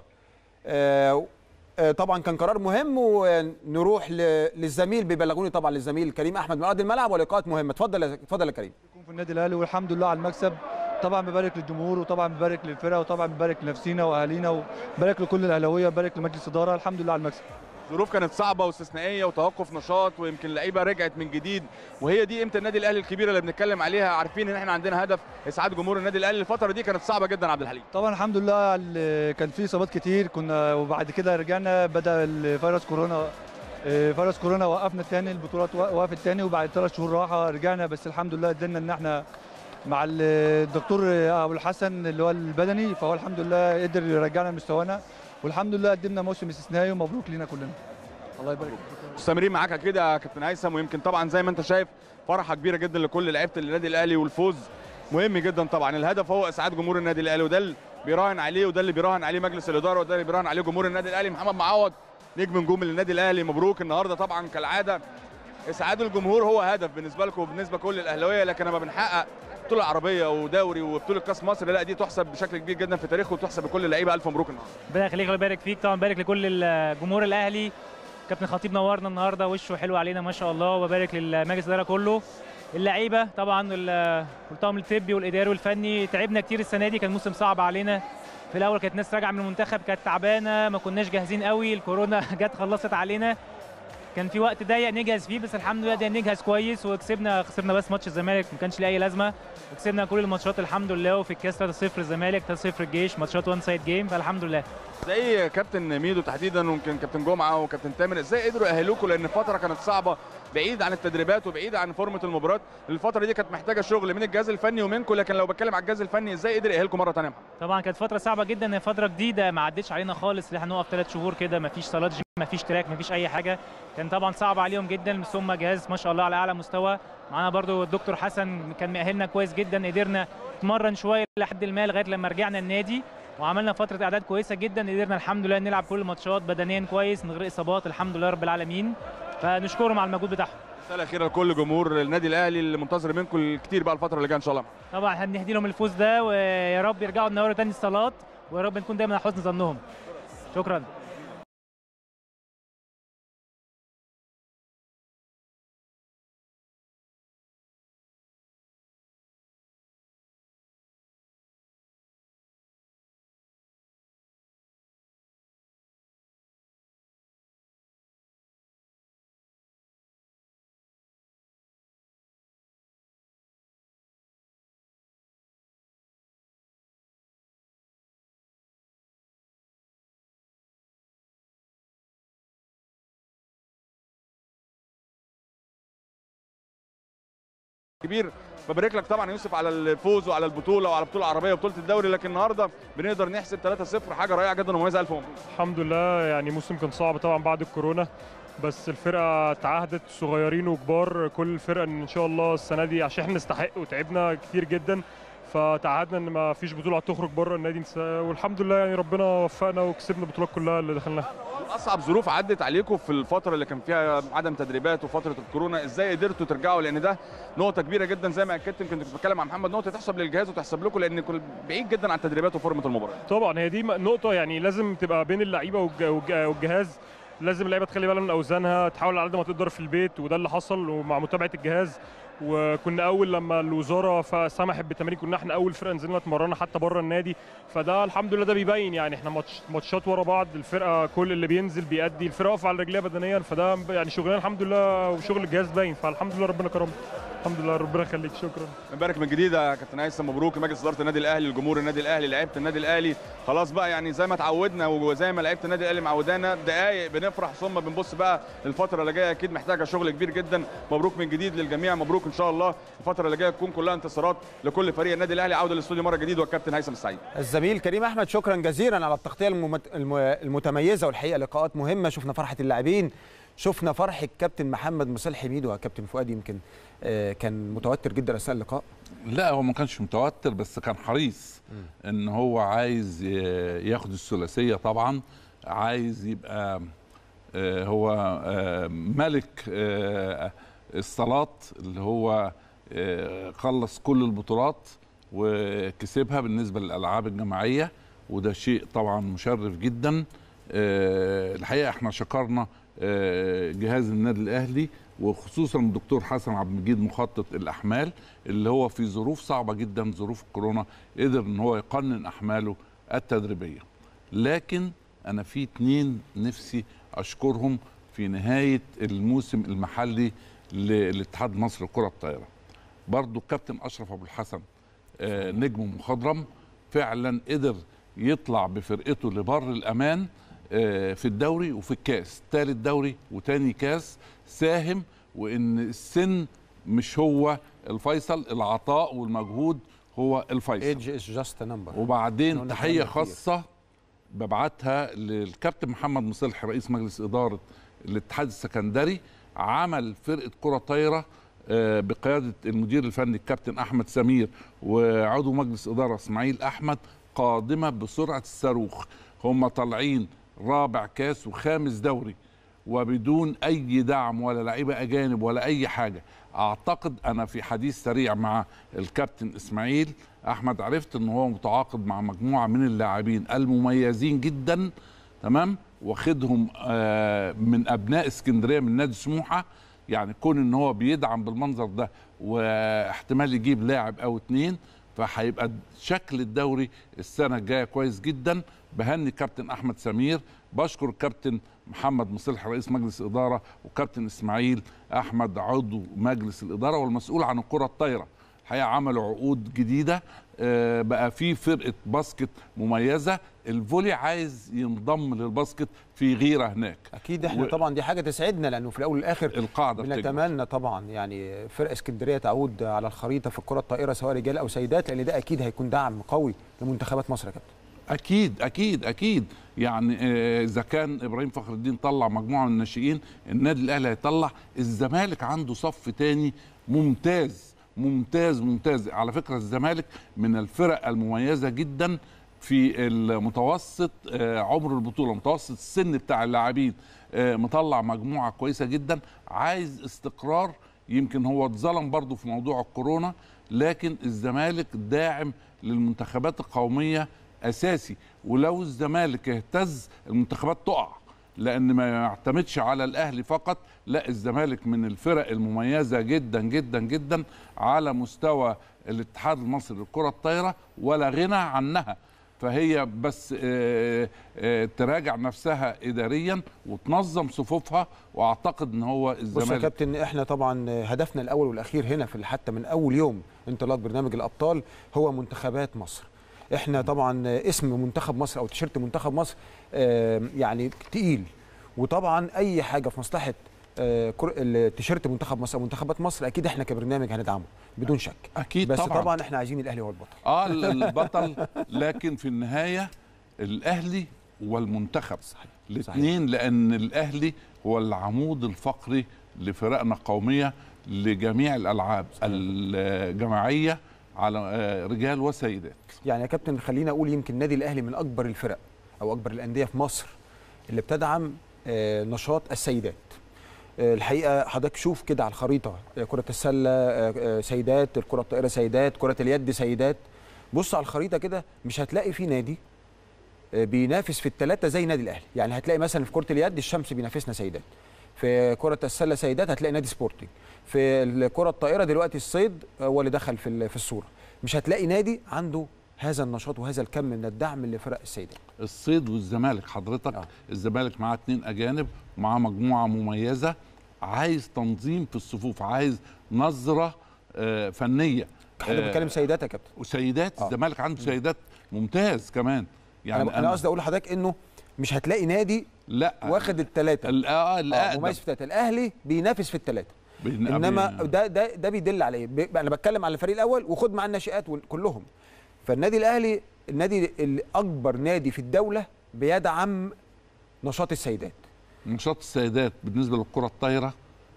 آه، آه، طبعا كان قرار مهم ونروح ل- للزميل بيبلغوني طبعا للزميل كريم احمد من ارض الملعب ولقاءات مهمه اتفضل يا- اتفضل يا كريم في النادي الاهلي والحمد لله على المكسب طبعا ببارك للجمهور وطبعا ببارك للفرقه وطبعا ببارك لنفسينا واهالينا وبارك لكل الاهلاويه ببارك لمجلس الاداره الحمد لله على المكسب ظروف كانت صعبه واستثنائيه وتوقف نشاط ويمكن اللعيبه رجعت من جديد وهي دي قيمه النادي الاهلي الكبيره اللي بنتكلم عليها عارفين ان احنا عندنا هدف اسعاد جمهور النادي الاهلي الفتره دي كانت صعبه جدا يا عبد الحليم طبعا الحمد لله ال- كان في اصابات كتير كنا وبعد كده رجعنا بدا الفيروس كورونا آه، فيروس كورونا وقفنا تاني البطولات وقفت تاني وبعد ثلاث شهور راحه رجعنا بس الحمد لله قدرنا ان احنا مع ال- الدكتور ابو الحسن اللي هو البدني فهو الحمد لله قدر يرجعنا لمستوانا والحمد لله قدمنا موسم استثنائي ومبروك لينا كلنا الله يبارك فيك مستمرين معاك كده يا كابتن هيثم ويمكن طبعا زي ما انت شايف فرحه كبيره جدا لكل لعيبه النادي الاهلي والفوز مهم جدا طبعا الهدف هو اسعاد جمهور النادي الاهلي وده اللي بيراهن عليه وده اللي بيراهن عليه مجلس الاداره وده اللي بيراهن عليه جمهور النادي الاهلي محمد معوض نجم نجوم النادي الاهلي مبروك النهارده طبعا كالعاده اسعاد الجمهور هو هدف بالنسبه لكم وبالنسبه لكل الاهلاويه لكن لما بنحقق بطوله عربيه ودوري وبطوله كاس مصر لا دي تحسب بشكل كبير جدا في تاريخه وتحسب لكل اللعيبه الف مبروك النهارده ربنا يخليك الله يبارك فيك طبعا بارك لكل الجمهور الاهلي كابتن خطيب نورنا النهارده وشه حلو علينا ما شاء الله وبارك للمجلس الاداره كله اللعيبه طبعا وال- والطاقم الطبي والاداري والفني تعبنا كتير السنه دي كان موسم صعب علينا في الاول كانت ناس راجعه من المنتخب كانت تعبانه ما كناش جاهزين قوي الكورونا جت خلصت علينا كان في وقت ضيق نجهز فيه بس الحمد لله قدرنا نجهز كويس وكسبنا خسرنا بس ماتش الزمالك ما كانش ليه اي لازمه وكسبنا كل الماتشات الحمد لله وفي الكاس 3-0 الزمالك 3-0 الجيش ماتشات وان سايد جيم فالحمد لله زي كابتن ميدو تحديدا ويمكن كابتن جمعه وكابتن تامر ازاي قدروا يأهلوكوا لان فتره كانت صعبه بعيد عن التدريبات وبعيد عن فورمه المباراه الفتره دي كانت محتاجه شغل من الجهاز الفني ومنكم لكن لو بتكلم على الجهاز الفني ازاي قدر يأهلكم مره ثانيه طبعا كانت فتره صعبه جدا هي فتره جديده ما عدتش علينا خالص اللي احنا نقف ثلاث شهور كده ما فيش صالات جيم ما فيش تراك ما فيش اي حاجه كان طبعا صعب عليهم جدا بس هم جهاز ما شاء الله على اعلى مستوى معانا برضو الدكتور حسن كان مأهلنا كويس جدا قدرنا نتمرن شويه لحد ما لغايه لما رجعنا النادي وعملنا فتره اعداد كويسه جدا قدرنا الحمد لله نلعب كل الماتشات بدنيا كويس من غير اصابات الحمد لله رب العالمين فنشكرهم على المجهود بتاعهم رساله اخيره لكل جمهور النادي الاهلي اللي منتظر منكم الكتير بقى الفتره اللي جايه ان شاء الله طبعا هنهدي لهم الفوز ده ويا رب يرجعوا النهارده تاني الصالات ويا رب نكون دايما على حسن ظنهم شكرا كبير ببارك لك طبعا يا يوسف على الفوز وعلى البطوله وعلى البطوله العربيه وبطوله الدوري لكن النهارده بنقدر نحسب 3-0 حاجه رائعه جدا ومميزه الف مبروك الحمد لله يعني موسم كان صعب طبعا بعد الكورونا بس الفرقه تعهدت صغيرين وكبار كل الفرقه ان شاء الله السنه دي عشان احنا نستحق وتعبنا كتير جدا فتعهدنا ان ما فيش بطوله هتخرج بره النادي والحمد لله يعني ربنا وفقنا وكسبنا البطولات كلها اللي دخلناها اصعب ظروف عدت عليكم في الفتره اللي كان فيها عدم تدريبات وفتره الكورونا ازاي قدرتوا ترجعوا لان ده نقطه كبيره جدا زي ما اكدت يمكن كنت بتكلم مع محمد نقطه تحسب للجهاز وتحسب لكم لان كل بعيد جدا عن التدريبات وفورمه المباراه طبعا هي دي نقطه يعني لازم تبقى بين اللعيبه والج- والج- والجهاز لازم اللعيبه تخلي بالها من اوزانها تحاول على قد ما تقدر في البيت وده اللي حصل ومع متابعه الجهاز وكنا اول لما الوزاره ف- سمحت بالتمارين كنا احنا اول فرقه نزلنا اتمرنا حتى بره النادي فده الحمد لله ده بيبين يعني احنا ماتش ماتشات ورا بعض الفرقه كل اللي بينزل بيأدي الفرقه واقفه على رجليها بدنيا فده يعني شغلنا الحمد لله وشغل الجهاز باين فالحمد لله ربنا كرمنا الحمد لله ربنا يخليك شكرا نبارك من جديد يا كابتن هيثم مبروك لمجلس اداره النادي الاهلي لجمهور النادي الاهلي لعيبه النادي الاهلي خلاص بقى يعني زي ما اتعودنا وزي ما لعيبه النادي الاهلي معودانا دقايق بنفرح ثم بنبص بقى للفتره اللي جايه اكيد محتاجه شغل كبير جدا مبروك من جديد للجميع مبروك ان شاء الله الفتره اللي جايه تكون كلها انتصارات لكل فريق النادي الاهلي عوده للاستوديو مره جديد والكابتن هيثم السعيد الزميل كريم احمد شكرا جزيلا على التغطيه الممت... الم- المتميزه والحقيقه لقاءات مهمه شفنا فرحه اللاعبين شفنا فرحه كابتن محمد مصالح حميد وكابتن فؤاد يمكن آه، كان متوتر جدا اثناء اللقاء لا هو ما كانش متوتر بس كان حريص ان هو عايز ي- ياخد الثلاثيه طبعا عايز يبقى آه، هو آه، ملك آه، الصالات اللي هو آه، خلص كل البطولات وكسبها بالنسبه للالعاب الجماعيه وده شيء طبعا مشرف جدا آه، الحقيقه احنا شكرنا آه، جهاز النادي الاهلي وخصوصا الدكتور حسن عبد المجيد مخطط الاحمال اللي هو في ظروف صعبه جدا ظروف الكورونا قدر ان هو يقنن احماله التدريبيه لكن انا في اتنين نفسي اشكرهم في نهايه الموسم المحلي للاتحاد مصر لكره الطائره برضو الكابتن اشرف ابو الحسن آه، نجم مخضرم فعلا قدر يطلع بفرقته لبر الامان آه، في الدوري وفي الكاس تالت دوري وتاني كاس ساهم وان السن مش هو الفيصل العطاء والمجهود هو الفيصل ايدج از جاست نمبر وبعدين تحيه خاصه ببعتها للكابتن محمد مصلح رئيس مجلس اداره الاتحاد السكندري عمل فرقه كره طايره آه، بقياده المدير الفني الكابتن احمد سمير وعضو مجلس اداره اسماعيل احمد قادمه بسرعه الصاروخ هم طالعين رابع كاس وخامس دوري وبدون اي دعم ولا لعيبه اجانب ولا اي حاجه اعتقد انا في حديث سريع مع الكابتن اسماعيل احمد عرفت ان هو متعاقد مع مجموعه من اللاعبين المميزين جدا تمام واخدهم آه، من ابناء اسكندريه من نادي سموحه يعني كون ان هو بيدعم بالمنظر ده واحتمال يجيب لاعب او اتنين فهيبقى شكل الدوري السنه الجايه كويس جدا بهني كابتن احمد سمير بشكر الكابتن محمد مصلح رئيس مجلس اداره وكابتن اسماعيل احمد عضو مجلس الاداره والمسؤول عن الكره الطايره الحقيقه عملوا عقود جديده آه، بقى في فرقه باسكت مميزه الفولي عايز ينضم للباسكت في غيره هناك اكيد احنا و- طبعا دي حاجه تسعدنا لانه في الاول والاخر القاعده بتكبر. بنتمنى طبعا يعني فرقه اسكندريه تعود على الخريطه في الكره الطائره سواء رجال او سيدات لان ده اكيد هيكون دعم قوي لمنتخبات مصر يا كابتن اكيد اكيد اكيد يعني آه، اذا كان ابراهيم فخر الدين طلع مجموعه من الناشئين النادي الاهلي هيطلع الزمالك عنده صف تاني ممتاز ممتاز ممتاز على فكره الزمالك من الفرق المميزه جدا في المتوسط آه، عمر البطوله متوسط السن بتاع اللاعبين آه، مطلع مجموعه كويسه جدا عايز استقرار يمكن هو اتظلم برضو في موضوع الكورونا لكن الزمالك داعم للمنتخبات القوميه اساسي ولو الزمالك اهتز المنتخبات تقع لان ما يعتمدش على الاهلي فقط لا الزمالك من الفرق المميزه جدا جدا جدا على مستوى الاتحاد المصري للكره الطايره ولا غنى عنها فهي بس آه، آه، تراجع نفسها اداريا وتنظم صفوفها واعتقد ان هو بص يا الزمالك كابتن احنا طبعا هدفنا الاول والاخير هنا في حتى من اول يوم انطلاق برنامج الابطال هو منتخبات مصر احنا طبعا اسم منتخب مصر او تيشيرت منتخب مصر آه، يعني تقيل وطبعا اي حاجه في مصلحه آه، كر- التيشيرت منتخب مصر او منتخبات مصر اكيد احنا كبرنامج هندعمه بدون شك اكيد بس طبعا, طبعا احنا عايزين الاهلي هو البطل اه البطل لكن في النهايه الاهلي والمنتخب الاثنين لان الاهلي هو العمود الفقري لفرقنا القوميه لجميع الالعاب الجماعيه على آه، رجال وسيدات يعني يا كابتن خلينا اقول يمكن النادي الاهلي من اكبر الفرق او اكبر الانديه في مصر اللي بتدعم آه، نشاط السيدات آه، الحقيقه حضرتك شوف كده على الخريطه آه، كره السله آه، آه، سيدات الكره الطائره سيدات كره اليد سيدات بص على الخريطه كده مش هتلاقي في نادي آه، بينافس في الثلاثه زي النادي الاهلي يعني هتلاقي مثلا في كره اليد الشمس بينافسنا سيدات في كره السله سيدات هتلاقي نادي سبورتنج في الكره الطائره دلوقتي الصيد هو اللي دخل في ال- في الصوره مش هتلاقي نادي عنده هذا النشاط وهذا الكم من الدعم لفرق السيدات الصيد والزمالك حضرتك آه. الزمالك معاه اتنين اجانب ومعاه مجموعه مميزه عايز تنظيم في الصفوف عايز نظره آه فنيه حضرتك بتتكلم سيدات يا كابتن وسيدات آه. الزمالك عنده سيدات ممتاز كمان يعني انا قصدي اقول لحضرتك انه مش هتلاقي نادي لا واخد الثلاثه اه اه مميز في الثلاثه الاهلي بينافس في الثلاثه بين- انما بين- ده ده ده بيدل على ايه ب- انا بتكلم على الفريق الاول وخد معاه الناشئات وال- كلهم فالنادي الاهلي النادي الاكبر نادي في الدوله بيدعم نشاط السيدات نشاط السيدات بالنسبه للكره الطايره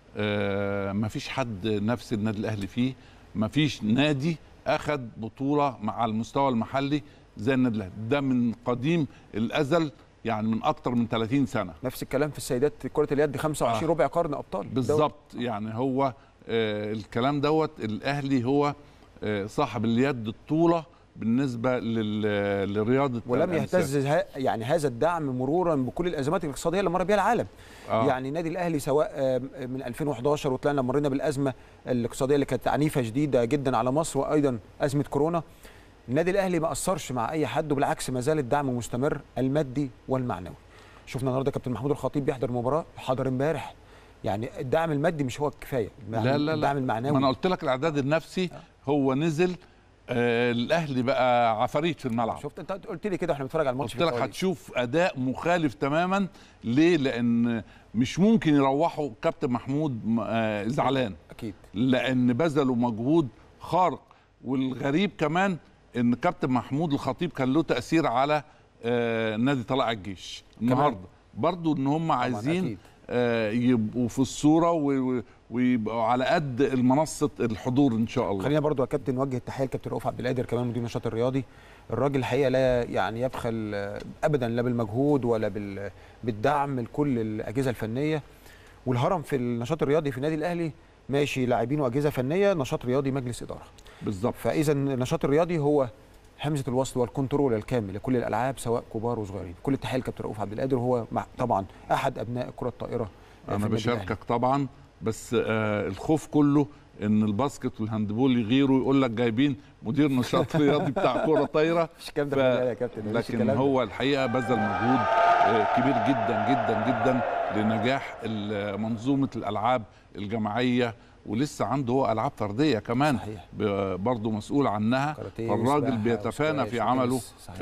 آه مفيش حد نفس النادي الاهلي فيه مفيش نادي اخذ بطوله مع المستوى المحلي زي النادي الاهلي ده من قديم الازل يعني من اكتر من 30 سنه نفس الكلام في السيدات كره اليد 25 آه. ربع قرن ابطال بالظبط يعني هو آه الكلام دوت الاهلي هو آه صاحب اليد الطوله بالنسبه لل- لرياضه ولم الأنساب. يهتز ه- يعني هذا الدعم مرورا بكل الازمات الاقتصاديه اللي مر بها العالم آه. يعني النادي الاهلي سواء آه، من 2011 وطلعنا مرينا بالازمه الاقتصاديه اللي كانت عنيفه شديده جدا على مصر وايضا ازمه كورونا النادي الاهلي ما اثرش مع اي حد وبالعكس ما زال الدعم مستمر المادي والمعنوي شفنا النهارده كابتن محمود الخطيب بيحضر مباراه حضر امبارح يعني الدعم المادي مش هو الكفايه لا لا لا الدعم المعنوي ما انا قلت لك الاعداد النفسي هو نزل آه الاهلي بقى عفاريت في الملعب شفت انت قلت لي كده واحنا بنتفرج على الماتش قلت لك هتشوف اداء مخالف تماما ليه لان مش ممكن يروحوا كابتن محمود م- آه زعلان اكيد لان بذلوا مجهود خارق والغريب كمان ان كابتن محمود الخطيب كان له تاثير على آه نادي طلائع الجيش النهارده برضو ان هم عايزين أكيد. آه يبقوا في الصوره و- و- ويبقوا على قد المنصه الحضور ان شاء الله خلينا برضو يا كابتن نوجه التحيه لكابتن رؤوف عبد القادر كمان مدير النشاط الرياضي الراجل الحقيقه لا يعني يبخل آه، ابدا لا بالمجهود ولا بال- بالدعم لكل الاجهزه الفنيه والهرم في النشاط الرياضي في النادي الاهلي ماشي لاعبين واجهزه فنيه نشاط رياضي مجلس اداره بالظبط فاذا النشاط الرياضي هو همزه الوصل والكنترول الكامل لكل الالعاب سواء كبار وصغيرين كل التحيه لكابتن رؤوف عبد القادر وهو مع طبعا احد ابناء الكره الطائره آه، في انا النادي الأهلي. بشاركك طبعا بس آه الخوف كله ان الباسكت والهاندبول يغيروا يقول لك جايبين مدير نشاط رياضي بتاع كوره طايره مش الكلام ده في البداية يا كابتن، مفيش لكن الكلام ده. هو الحقيقه بذل مجهود آه كبير جدا جدا جدا لنجاح ال- منظومه الالعاب الجماعيه ولسه عنده هو العاب فرديه كمان صحيح. ب- برضه مسؤول عنها كاراتيه فالراجل وسباحة بيتفانى وسكواش في عمله وتنس. صحيح.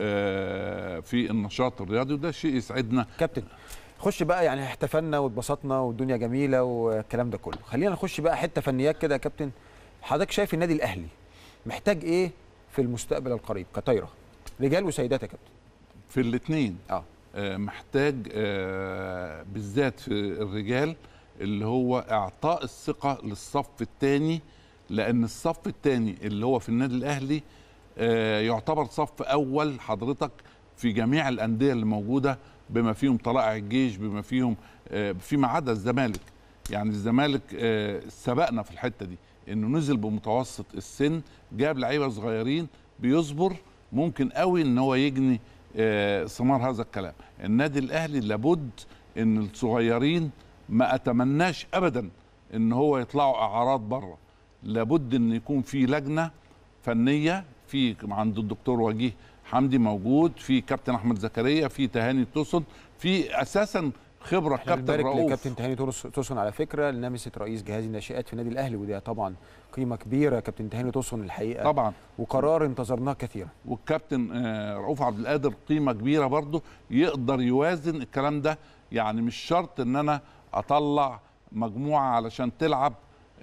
آه في النشاط الرياضي وده شيء يسعدنا كابتن خش بقى يعني احتفلنا واتبسطنا والدنيا جميله والكلام ده كله خلينا نخش بقى حته فنيات كده يا كابتن حضرتك شايف النادي الاهلي محتاج ايه في المستقبل القريب كطايره رجال وسيدات يا كابتن في الاثنين اه محتاج آه بالذات في الرجال اللي هو اعطاء الثقه للصف الثاني لان الصف الثاني اللي هو في النادي الاهلي آه، يعتبر صف اول حضرتك في جميع الانديه اللي موجوده بما فيهم طلائع الجيش بما فيهم آه، فيما عدا الزمالك يعني الزمالك آه، سبقنا في الحته دي انه نزل بمتوسط السن جاب لعيبه صغيرين بيصبر ممكن قوي ان هو يجني آه، ثمار هذا الكلام النادي الاهلي لابد ان الصغيرين ما اتمناش ابدا ان هو يطلعوا اعراض بره لابد ان يكون في لجنه فنيه في عند الدكتور وجيه حمدي موجود في كابتن احمد زكريا في تهاني توسن في اساسا خبره احنا كابتن بنبارك رؤوف لكابتن تهاني تورس- توسن على فكره لمست رئيس جهاز الناشئات في النادي الاهلي وده طبعا قيمه كبيره كابتن تهاني توسن الحقيقه طبعا وقرار انتظرناه كثيرا والكابتن آه، رؤوف عبد القادر قيمه كبيره برضه يقدر يوازن الكلام ده يعني مش شرط ان انا اطلع مجموعه علشان تلعب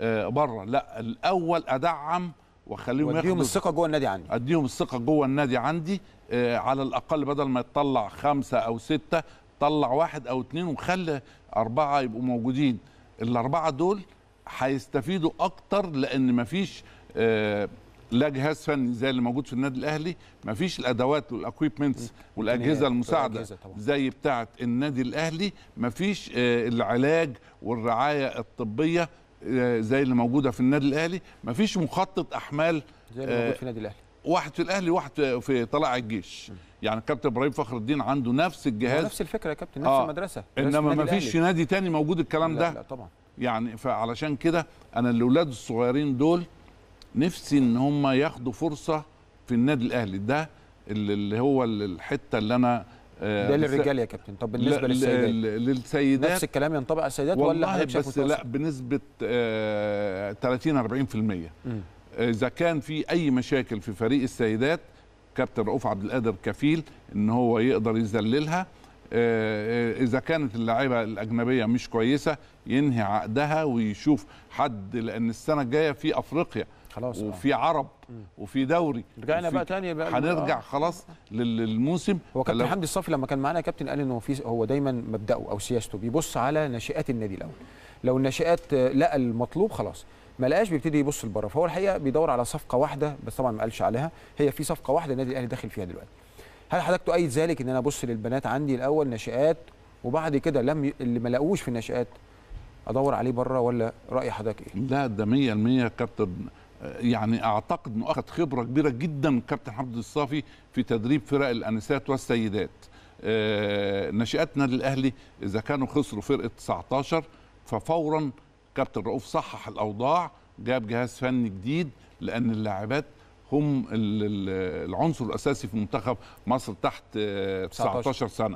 بره لا الاول ادعم واخليهم واديهم ياخدوا الثقه جوه النادي عندي اديهم الثقه جوه النادي عندي آه، على الاقل بدل ما تطلع خمسه او سته طلع واحد او اتنين وخلي اربعه يبقوا موجودين الاربعه دول هيستفيدوا اكتر لان مفيش آه، لا جهاز فني زي اللي موجود في النادي الاهلي مفيش الادوات والاكويبمنتس والاجهزه إمكانيات المساعده والأجهزة طبعاً. زي بتاعه النادي الاهلي مفيش آه، العلاج والرعايه الطبيه آه، زي اللي موجوده في النادي الاهلي مفيش مخطط احمال زي اللي موجود آه، في النادي الاهلي واحد في الاهلي واحد في طلائع الجيش يعني كابتن ابراهيم فخر الدين عنده نفس الجهاز نفس الفكره يا كابتن نفس آه. المدرسه مدرسة انما النادي ما فيش في الأهلي. نادي تاني موجود الكلام لا ده لا طبعا يعني فعلشان كده انا الاولاد الصغيرين دول نفسي ان هم ياخدوا فرصه في النادي الاهلي ده اللي اللي هو الحته اللي انا آه، ده بس- للرجال يا كابتن طب بالنسبه لا- للسيدات ل- للسيدات نفس الكلام ينطبق على السيدات ولا والله حضرتك شايف بس لا متوسط؟ بنسبه آه 30 40% مم. اذا كان في اي مشاكل في فريق السيدات كابتن رؤوف عبد القادر كفيل ان هو يقدر يذللها آه، آه، اذا كانت اللاعيبه الاجنبيه مش كويسه ينهي عقدها ويشوف حد لان السنه الجايه في افريقيا خلاص آه. وفي عرب وفي دوري رجعنا وفي- بقى تاني بقى هنرجع آه. خلاص لل- للموسم هو كابتن فلو- حمدي الصافي لما كان معانا يا كابتن قال انه في هو دايما مبداه او سياسته بيبص على ناشئات النادي الاول لو الناشئات آه، لقى المطلوب خلاص ما لقاش بيبتدي يبص لبره فهو الحقيقه بيدور على صفقه واحده بس طبعا ما قالش عليها هي في صفقه واحده النادي الاهلي داخل فيها دلوقتي هل حضرتك تؤيد ذلك ان انا ابص للبنات عندي الاول ناشئات وبعد كده لم ي... اللي ما لاقوش في الناشئات ادور عليه بره ولا راي حضرتك ايه لا ده 100% كابتن يعني اعتقد انه اخذ خبره كبيره جدا كابتن حمد الصافي في تدريب فرق الانسات والسيدات آه، ناشئات النادي الاهلي اذا كانوا خسروا فرقه 19 ففورا كابتن رؤوف صحح الاوضاع جاب جهاز فني جديد لان اللاعبات هم ال- ال- العنصر الاساسي في منتخب مصر تحت آه، 19 سنه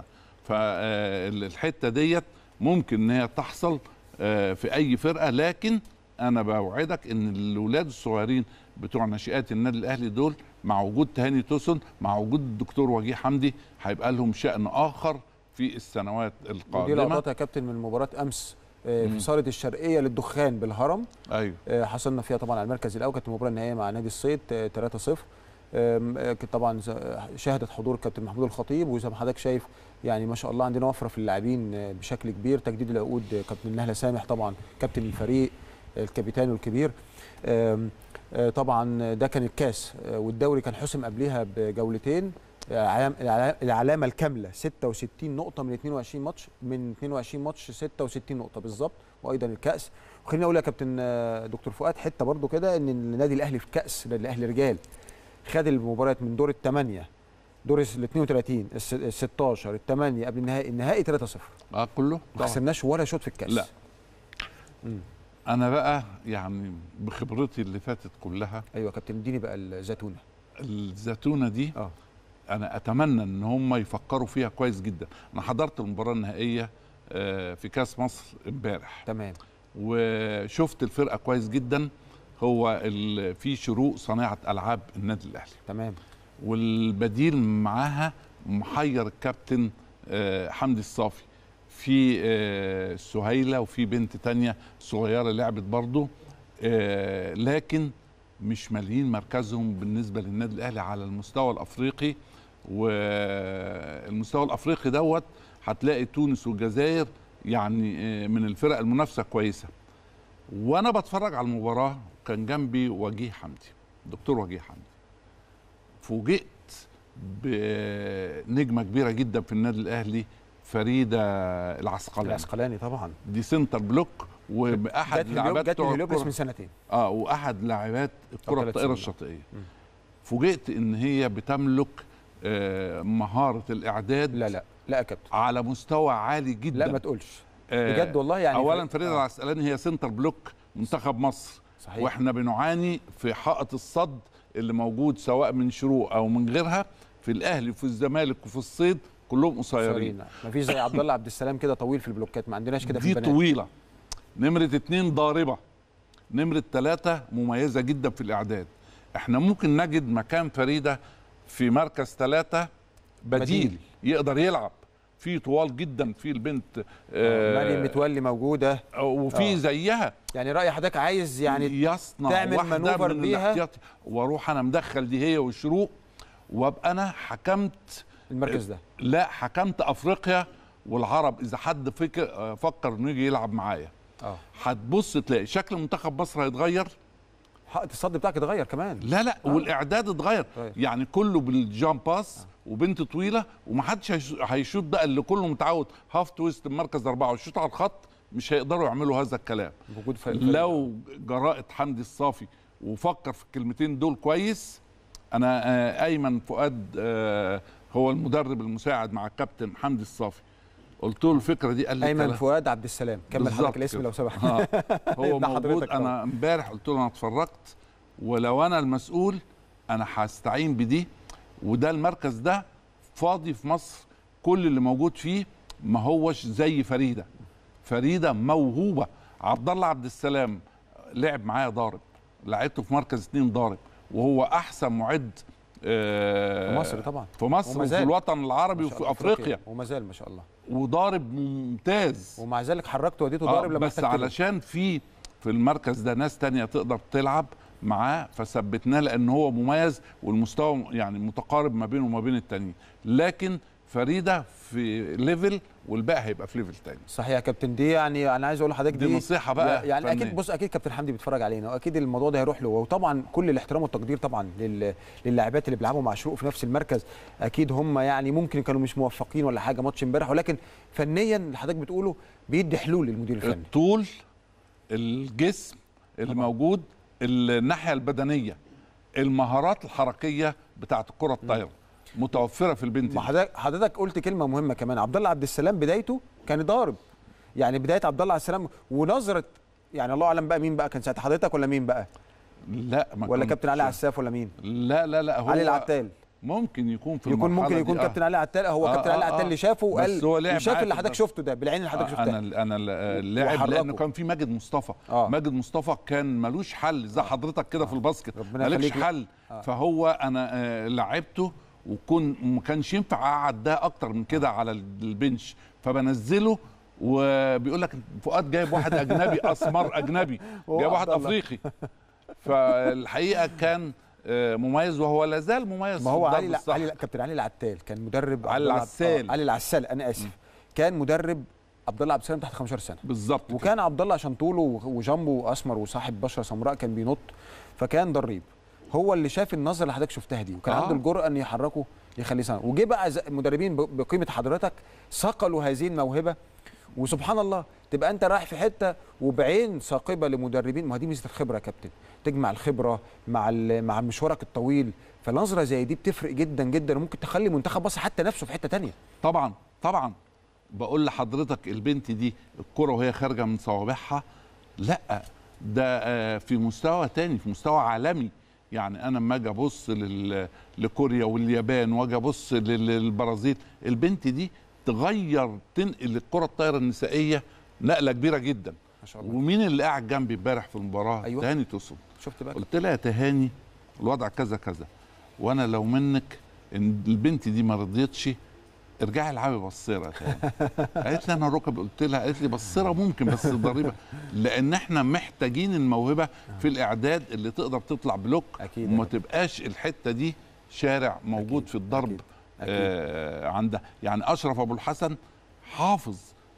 فالحته ديت ممكن ان هي تحصل آه، في اي فرقه لكن انا بوعدك ان الاولاد الصغيرين بتوع ناشئات النادي الاهلي دول مع وجود تهاني توسن مع وجود الدكتور وجيه حمدي هيبقى لهم شان اخر في السنوات ودي القادمه لقطات يا كابتن من مباراه امس آه، في مم. صاله الشرقيه للدخان بالهرم ايوه آه، حصلنا فيها طبعا على المركز الاول كانت المباراه النهائيه مع نادي الصيد آه، 3-0 آم، آه، كانت طبعا ز- شهدت حضور الكابتن محمود الخطيب وزي ما حضرتك شايف يعني ما شاء الله عندنا وفره في اللاعبين آه، بشكل كبير تجديد العقود آه، كابتن نهله سامح طبعا كابتن الفريق آه، الكابيتان الكبير آم، آه، طبعا ده كان الكاس آه، والدوري كان حسم قبلها بجولتين آه، علام- العلا- العلامه الكامله 66 نقطه من 22 ماتش من 22 ماتش 66 نقطه بالظبط وايضا الكاس وخليني اقول يا كابتن آه، دكتور فؤاد حته برضو كده ان النادي الاهلي في كاس النادي الاهلي رجال خد المباريات من دور الثمانيه دور ال 32 ال 16 الثمانيه قبل النهائي النهائي 3-0 اه كله ما طبعاً. خسرناش ولا شوط في الكاس لا. مم. انا بقى يعني بخبرتي اللي فاتت كلها ايوه يا كابتن اديني بقى الزيتونه الزتونه دي اه انا اتمنى ان هم يفكروا فيها كويس جدا انا حضرت المباراه النهائيه آه، في كاس مصر امبارح تمام وشفت الفرقه كويس جدا هو ال- في شروق صناعه العاب النادي الاهلي تمام والبديل معاها محير الكابتن آه، حمدي الصافي في آه، سهيله وفي بنت تانية صغيره لعبت برضه آه، لكن مش ماليين مركزهم بالنسبه للنادي الاهلي على المستوى الافريقي والمستوى الافريقي دوت هتلاقي تونس والجزائر يعني آه، من الفرق المنافسه كويسه وانا بتفرج على المباراه كان جنبي وجيه حمدي دكتور وجيه حمدي فوجئت بنجمه كبيره جدا في النادي الاهلي فريده العسقلاني العسقلاني طبعا دي سنتر بلوك واحد جات لاعبات جات بتوع هليوبلس الكرة- من سنتين اه واحد لاعبات الكره ثلاث الطائره سنين. الشاطئيه فوجئت ان هي بتملك آه، مهاره الاعداد لا لا لا يا كابتن على مستوى عالي جدا لا ما تقولش آه، بجد والله يعني اولا ف- فريده آه. العسقلاني هي سنتر بلوك منتخب مصر صحيح. واحنا بنعاني في حائط الصد اللي موجود سواء من شروق او من غيرها في الاهلي وفي الزمالك وفي الصيد كلهم قصيرين ما فيش زي عبد الله عبد السلام كده طويل في البلوكات ما عندناش كده في دي البنات طويله نمره اتنين ضاربه نمره ثلاثه مميزه جدا في الاعداد احنا ممكن نجد مكان فريده في مركز ثلاثه بديل, بديل. بديل. يقدر يلعب في طوال جدا في البنت آه مريم متولي موجوده وفي آه. زيها يعني راي حضرتك عايز يعني يصنع تعمل واحدة مانوفر من بيها الاحتياطي واروح انا مدخل دي هي والشروق وابقى انا حكمت المركز ده لا حكمت افريقيا والعرب اذا حد فكر فكر انه يجي يلعب معايا اه هتبص تلاقي شكل منتخب مصر هيتغير حائط الصد بتاعك اتغير كمان لا لا آه. والاعداد اتغير طيب. يعني كله بالجامب باس آه. وبنت طويله ومحدش هيش- هيشوط بقى اللي كله متعود هاف تويست مركز اربعه ويشوط على الخط مش هيقدروا يعملوا هذا الكلام وجود فرق لو جراءه حمدي الصافي وفكر في الكلمتين دول كويس انا آه، ايمن فؤاد آه، هو المدرب المساعد مع الكابتن حمدي الصافي قلت له الفكره دي قال لي ايمن كلام. فؤاد عبد السلام كمل بالظبط حضرتك الاسم كده. لو سمحت آه. هو ابن موجود حضرتك انا طبعا. امبارح قلت له انا اتفرجت ولو انا المسؤول انا هستعين بدي وده المركز ده فاضي في مصر كل اللي موجود فيه ما هوش زي فريده فريده موهوبه عبد الله عبد السلام لعب معايا ضارب لعبته في مركز اتنين ضارب وهو احسن معد آه، في مصر طبعا في مصر وما وفي زال. الوطن العربي ما شاء وفي الله، افريقيا وما زال ما شاء الله وضارب ممتاز ومع ذلك حركته وديته آه ضارب لما بس احتجت له. علشان في في المركز ده ناس تانية تقدر تلعب معاه فثبتناه لان هو مميز والمستوى يعني متقارب ما بينه وما بين التانيين لكن فريده في ليفل والباقي هيبقى في ليفل تاني صحيح يا كابتن دي يعني انا عايز اقول لحضرتك دي نصيحة بقى يعني فنية. اكيد بص اكيد كابتن حمدي بيتفرج علينا واكيد الموضوع ده هيروح له وطبعا كل الاحترام والتقدير طبعا لل- للاعبات اللي بيلعبوا مع شروق في نفس المركز اكيد هم يعني ممكن كانوا مش موفقين ولا حاجه ماتش امبارح ولكن فنيا اللي حضرتك بتقوله بيدي حلول للمدير الفني الطول الجسم اللي موجود الناحيه البدنيه المهارات الحركيه بتاعت الكره الطايره متوفره في البنت ما دي. حضرتك حضرتك قلت كلمه مهمه كمان عبد الله عبد السلام بدايته كان ضارب يعني بدايه عبد الله عبد السلام ونظره يعني الله اعلم بقى مين بقى كان ساعه حضرتك ولا مين بقى لا ما ولا كنتش- كابتن علي عساف ولا مين لا لا لا هو علي العتال ممكن يكون في يكون المرحلة ممكن دي، يكون آه. كابتن علي عتال هو آه، كابتن علي آه، عتال آه. اللي شافه بس وقال هو لعب وشاف معايا اللي في حضرتك الدوري. شفته ده بالعين اللي حضرتك آه، شفتها انا انا اللاعب وحركه. لانه كان في ماجد مصطفى آه. ماجد مصطفى كان ملوش حل زي حضرتك كده في الباسكت ربنا مالكش يخليك. حل آه. فهو انا آه، لعبته وكون ما كانش ينفع اقعد ده اكتر من كده على البنش فبنزله وبيقول لك فؤاد جايب واحد اجنبي اسمر اجنبي هو جايب واحد عبد الله. افريقي فالحقيقه كان آه، مميز وهو لا زال مميز ما في هو الضرب علي الصح. علي كابتن علي العتال كان مدرب علي عبد الله عبد- العسال. آه، علي العسال انا اسف كان مدرب عبد الله عبد السلام تحت 15 سنه بالظبط وكان عبد الله عشان طوله وجنبه اسمر وصاحب بشره سمراء كان بينط فكان ضريب هو اللي شاف النظره اللي حضرتك شفتها دي وكان آه. عنده الجرأه ان يحركه يخليه سنة وجه بقى ز- مدربين ب- بقيمه حضرتك صقلوا هذه الموهبه وسبحان الله تبقى انت رايح في حته وبعين ثاقبه لمدربين ما هي دي ميزه الخبره يا كابتن تجمع الخبره مع ال- مع مشوارك الطويل فنظره زي دي بتفرق جدا جدا وممكن تخلي منتخب مصر حتى نفسه في حته تانية طبعا طبعا بقول لحضرتك البنت دي الكرة وهي خارجة من صوابعها لا ده آه، في مستوى تاني في مستوى عالمي يعني انا لما اجي ابص لل- لكوريا واليابان واجي ابص لل- للبرازيل البنت دي تغير تنقل الكرة الطايرة النسائية نقلة كبيرة جدا ما شاء الله ومين اللي قاعد جنبي امبارح في المباراة أيوة. تهاني توسن شفت بقى قلت لها يا تهاني الوضع كذا كذا وانا لو منك ان البنت دي ما رضيتش ارجعي العبي بصيره تاني قالت لي انا ركب قلت لها قالت لي بصيره ممكن بس ضريبه لان احنا محتاجين الموهبه في الاعداد اللي تقدر تطلع بلوك أكيد. وما تبقاش الحته دي شارع موجود أكيد. في الضرب أكيد. أكيد. آه عندها يعني اشرف ابو الحسن حافظ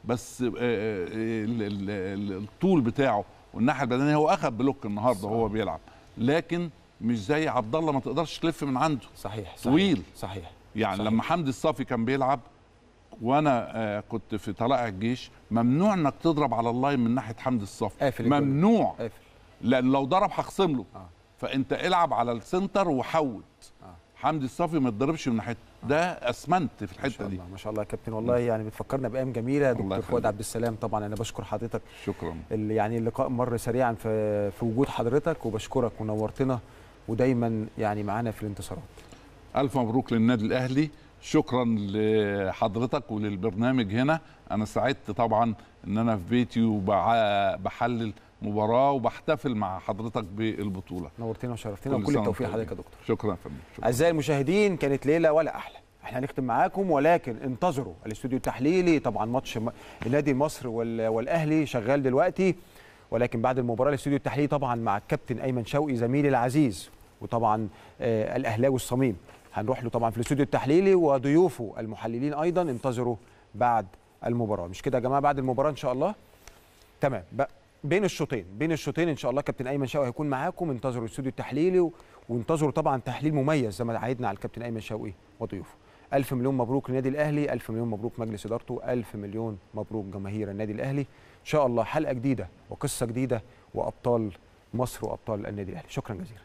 بس آه، آه، ال- ال- ال- الطول بتاعه والناحيه البدنيه هو اخذ بلوك النهارده وهو بيلعب لكن مش زي عبد الله ما تقدرش تلف من عنده صحيح طويل صحيح يعني صحيح. لما حمدي الصافي كان بيلعب وانا آه، كنت في طلائع الجيش ممنوع انك تضرب على اللاين من ناحيه حمدي الصافي قافل الجول. ممنوع قافل. لان لو ضرب هخصم له فانت العب على السنتر وحوت حمدي الصافي ما يتضربش من ناحيه ده اسمنت في الحته دي ما شاء الله يا كابتن والله يعني بتفكرنا بايام جميله دكتور يخليك. فؤاد عبد السلام طبعا انا بشكر حضرتك شكرا ال- يعني اللقاء مر سريعا في في وجود حضرتك وبشكرك ونورتنا ودايما يعني معانا في الانتصارات الف مبروك للنادي الاهلي شكرا لحضرتك وللبرنامج هنا انا سعدت طبعا ان انا في بيتي وبحلل مباراه وبحتفل مع حضرتك بالبطوله نورتنا وشرفتنا كل وكل سنة التوفيق وأنتم لحضرتك يا دكتور شكرا يا فندم شكرا. اعزائي المشاهدين كانت ليله ولا احلى احنا هنختم معاكم ولكن انتظروا الاستوديو التحليلي طبعا ماتش م- النادي مصر وال- والاهلي شغال دلوقتي ولكن بعد المباراه الاستوديو التحليلي طبعا مع الكابتن ايمن شوقي زميلي العزيز وطبعا آه الاهلاوي الصميم هنروح له طبعا في الاستوديو التحليلي وضيوفه المحللين ايضا انتظروا بعد المباراه مش كده يا جماعه بعد المباراه ان شاء الله تمام بقى بين الشوطين بين الشوطين ان شاء الله كابتن ايمن شوقي هيكون معاكم انتظروا الاستوديو التحليلي و... وانتظروا طبعا تحليل مميز زي ما عهدنا على الكابتن ايمن شوقي وضيوفه ألف مليون مبروك للنادي الأهلي ألف مليون مبروك مجلس إدارته ألف مليون مبروك جماهير النادي الأهلي إن شاء الله حلقة جديدة وقصة جديدة وأبطال مصر وأبطال النادي الأهلي شكرا جزيلا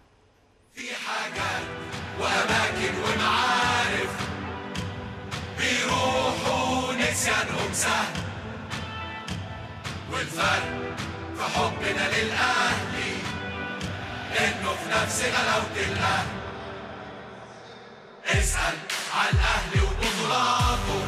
وأماكن ومعارف بيروحوا نسيانهم سهل والفرق في حبنا للأهلي إنه في نفس غلاوة الأهل اسأل على الأهلي وبطولاته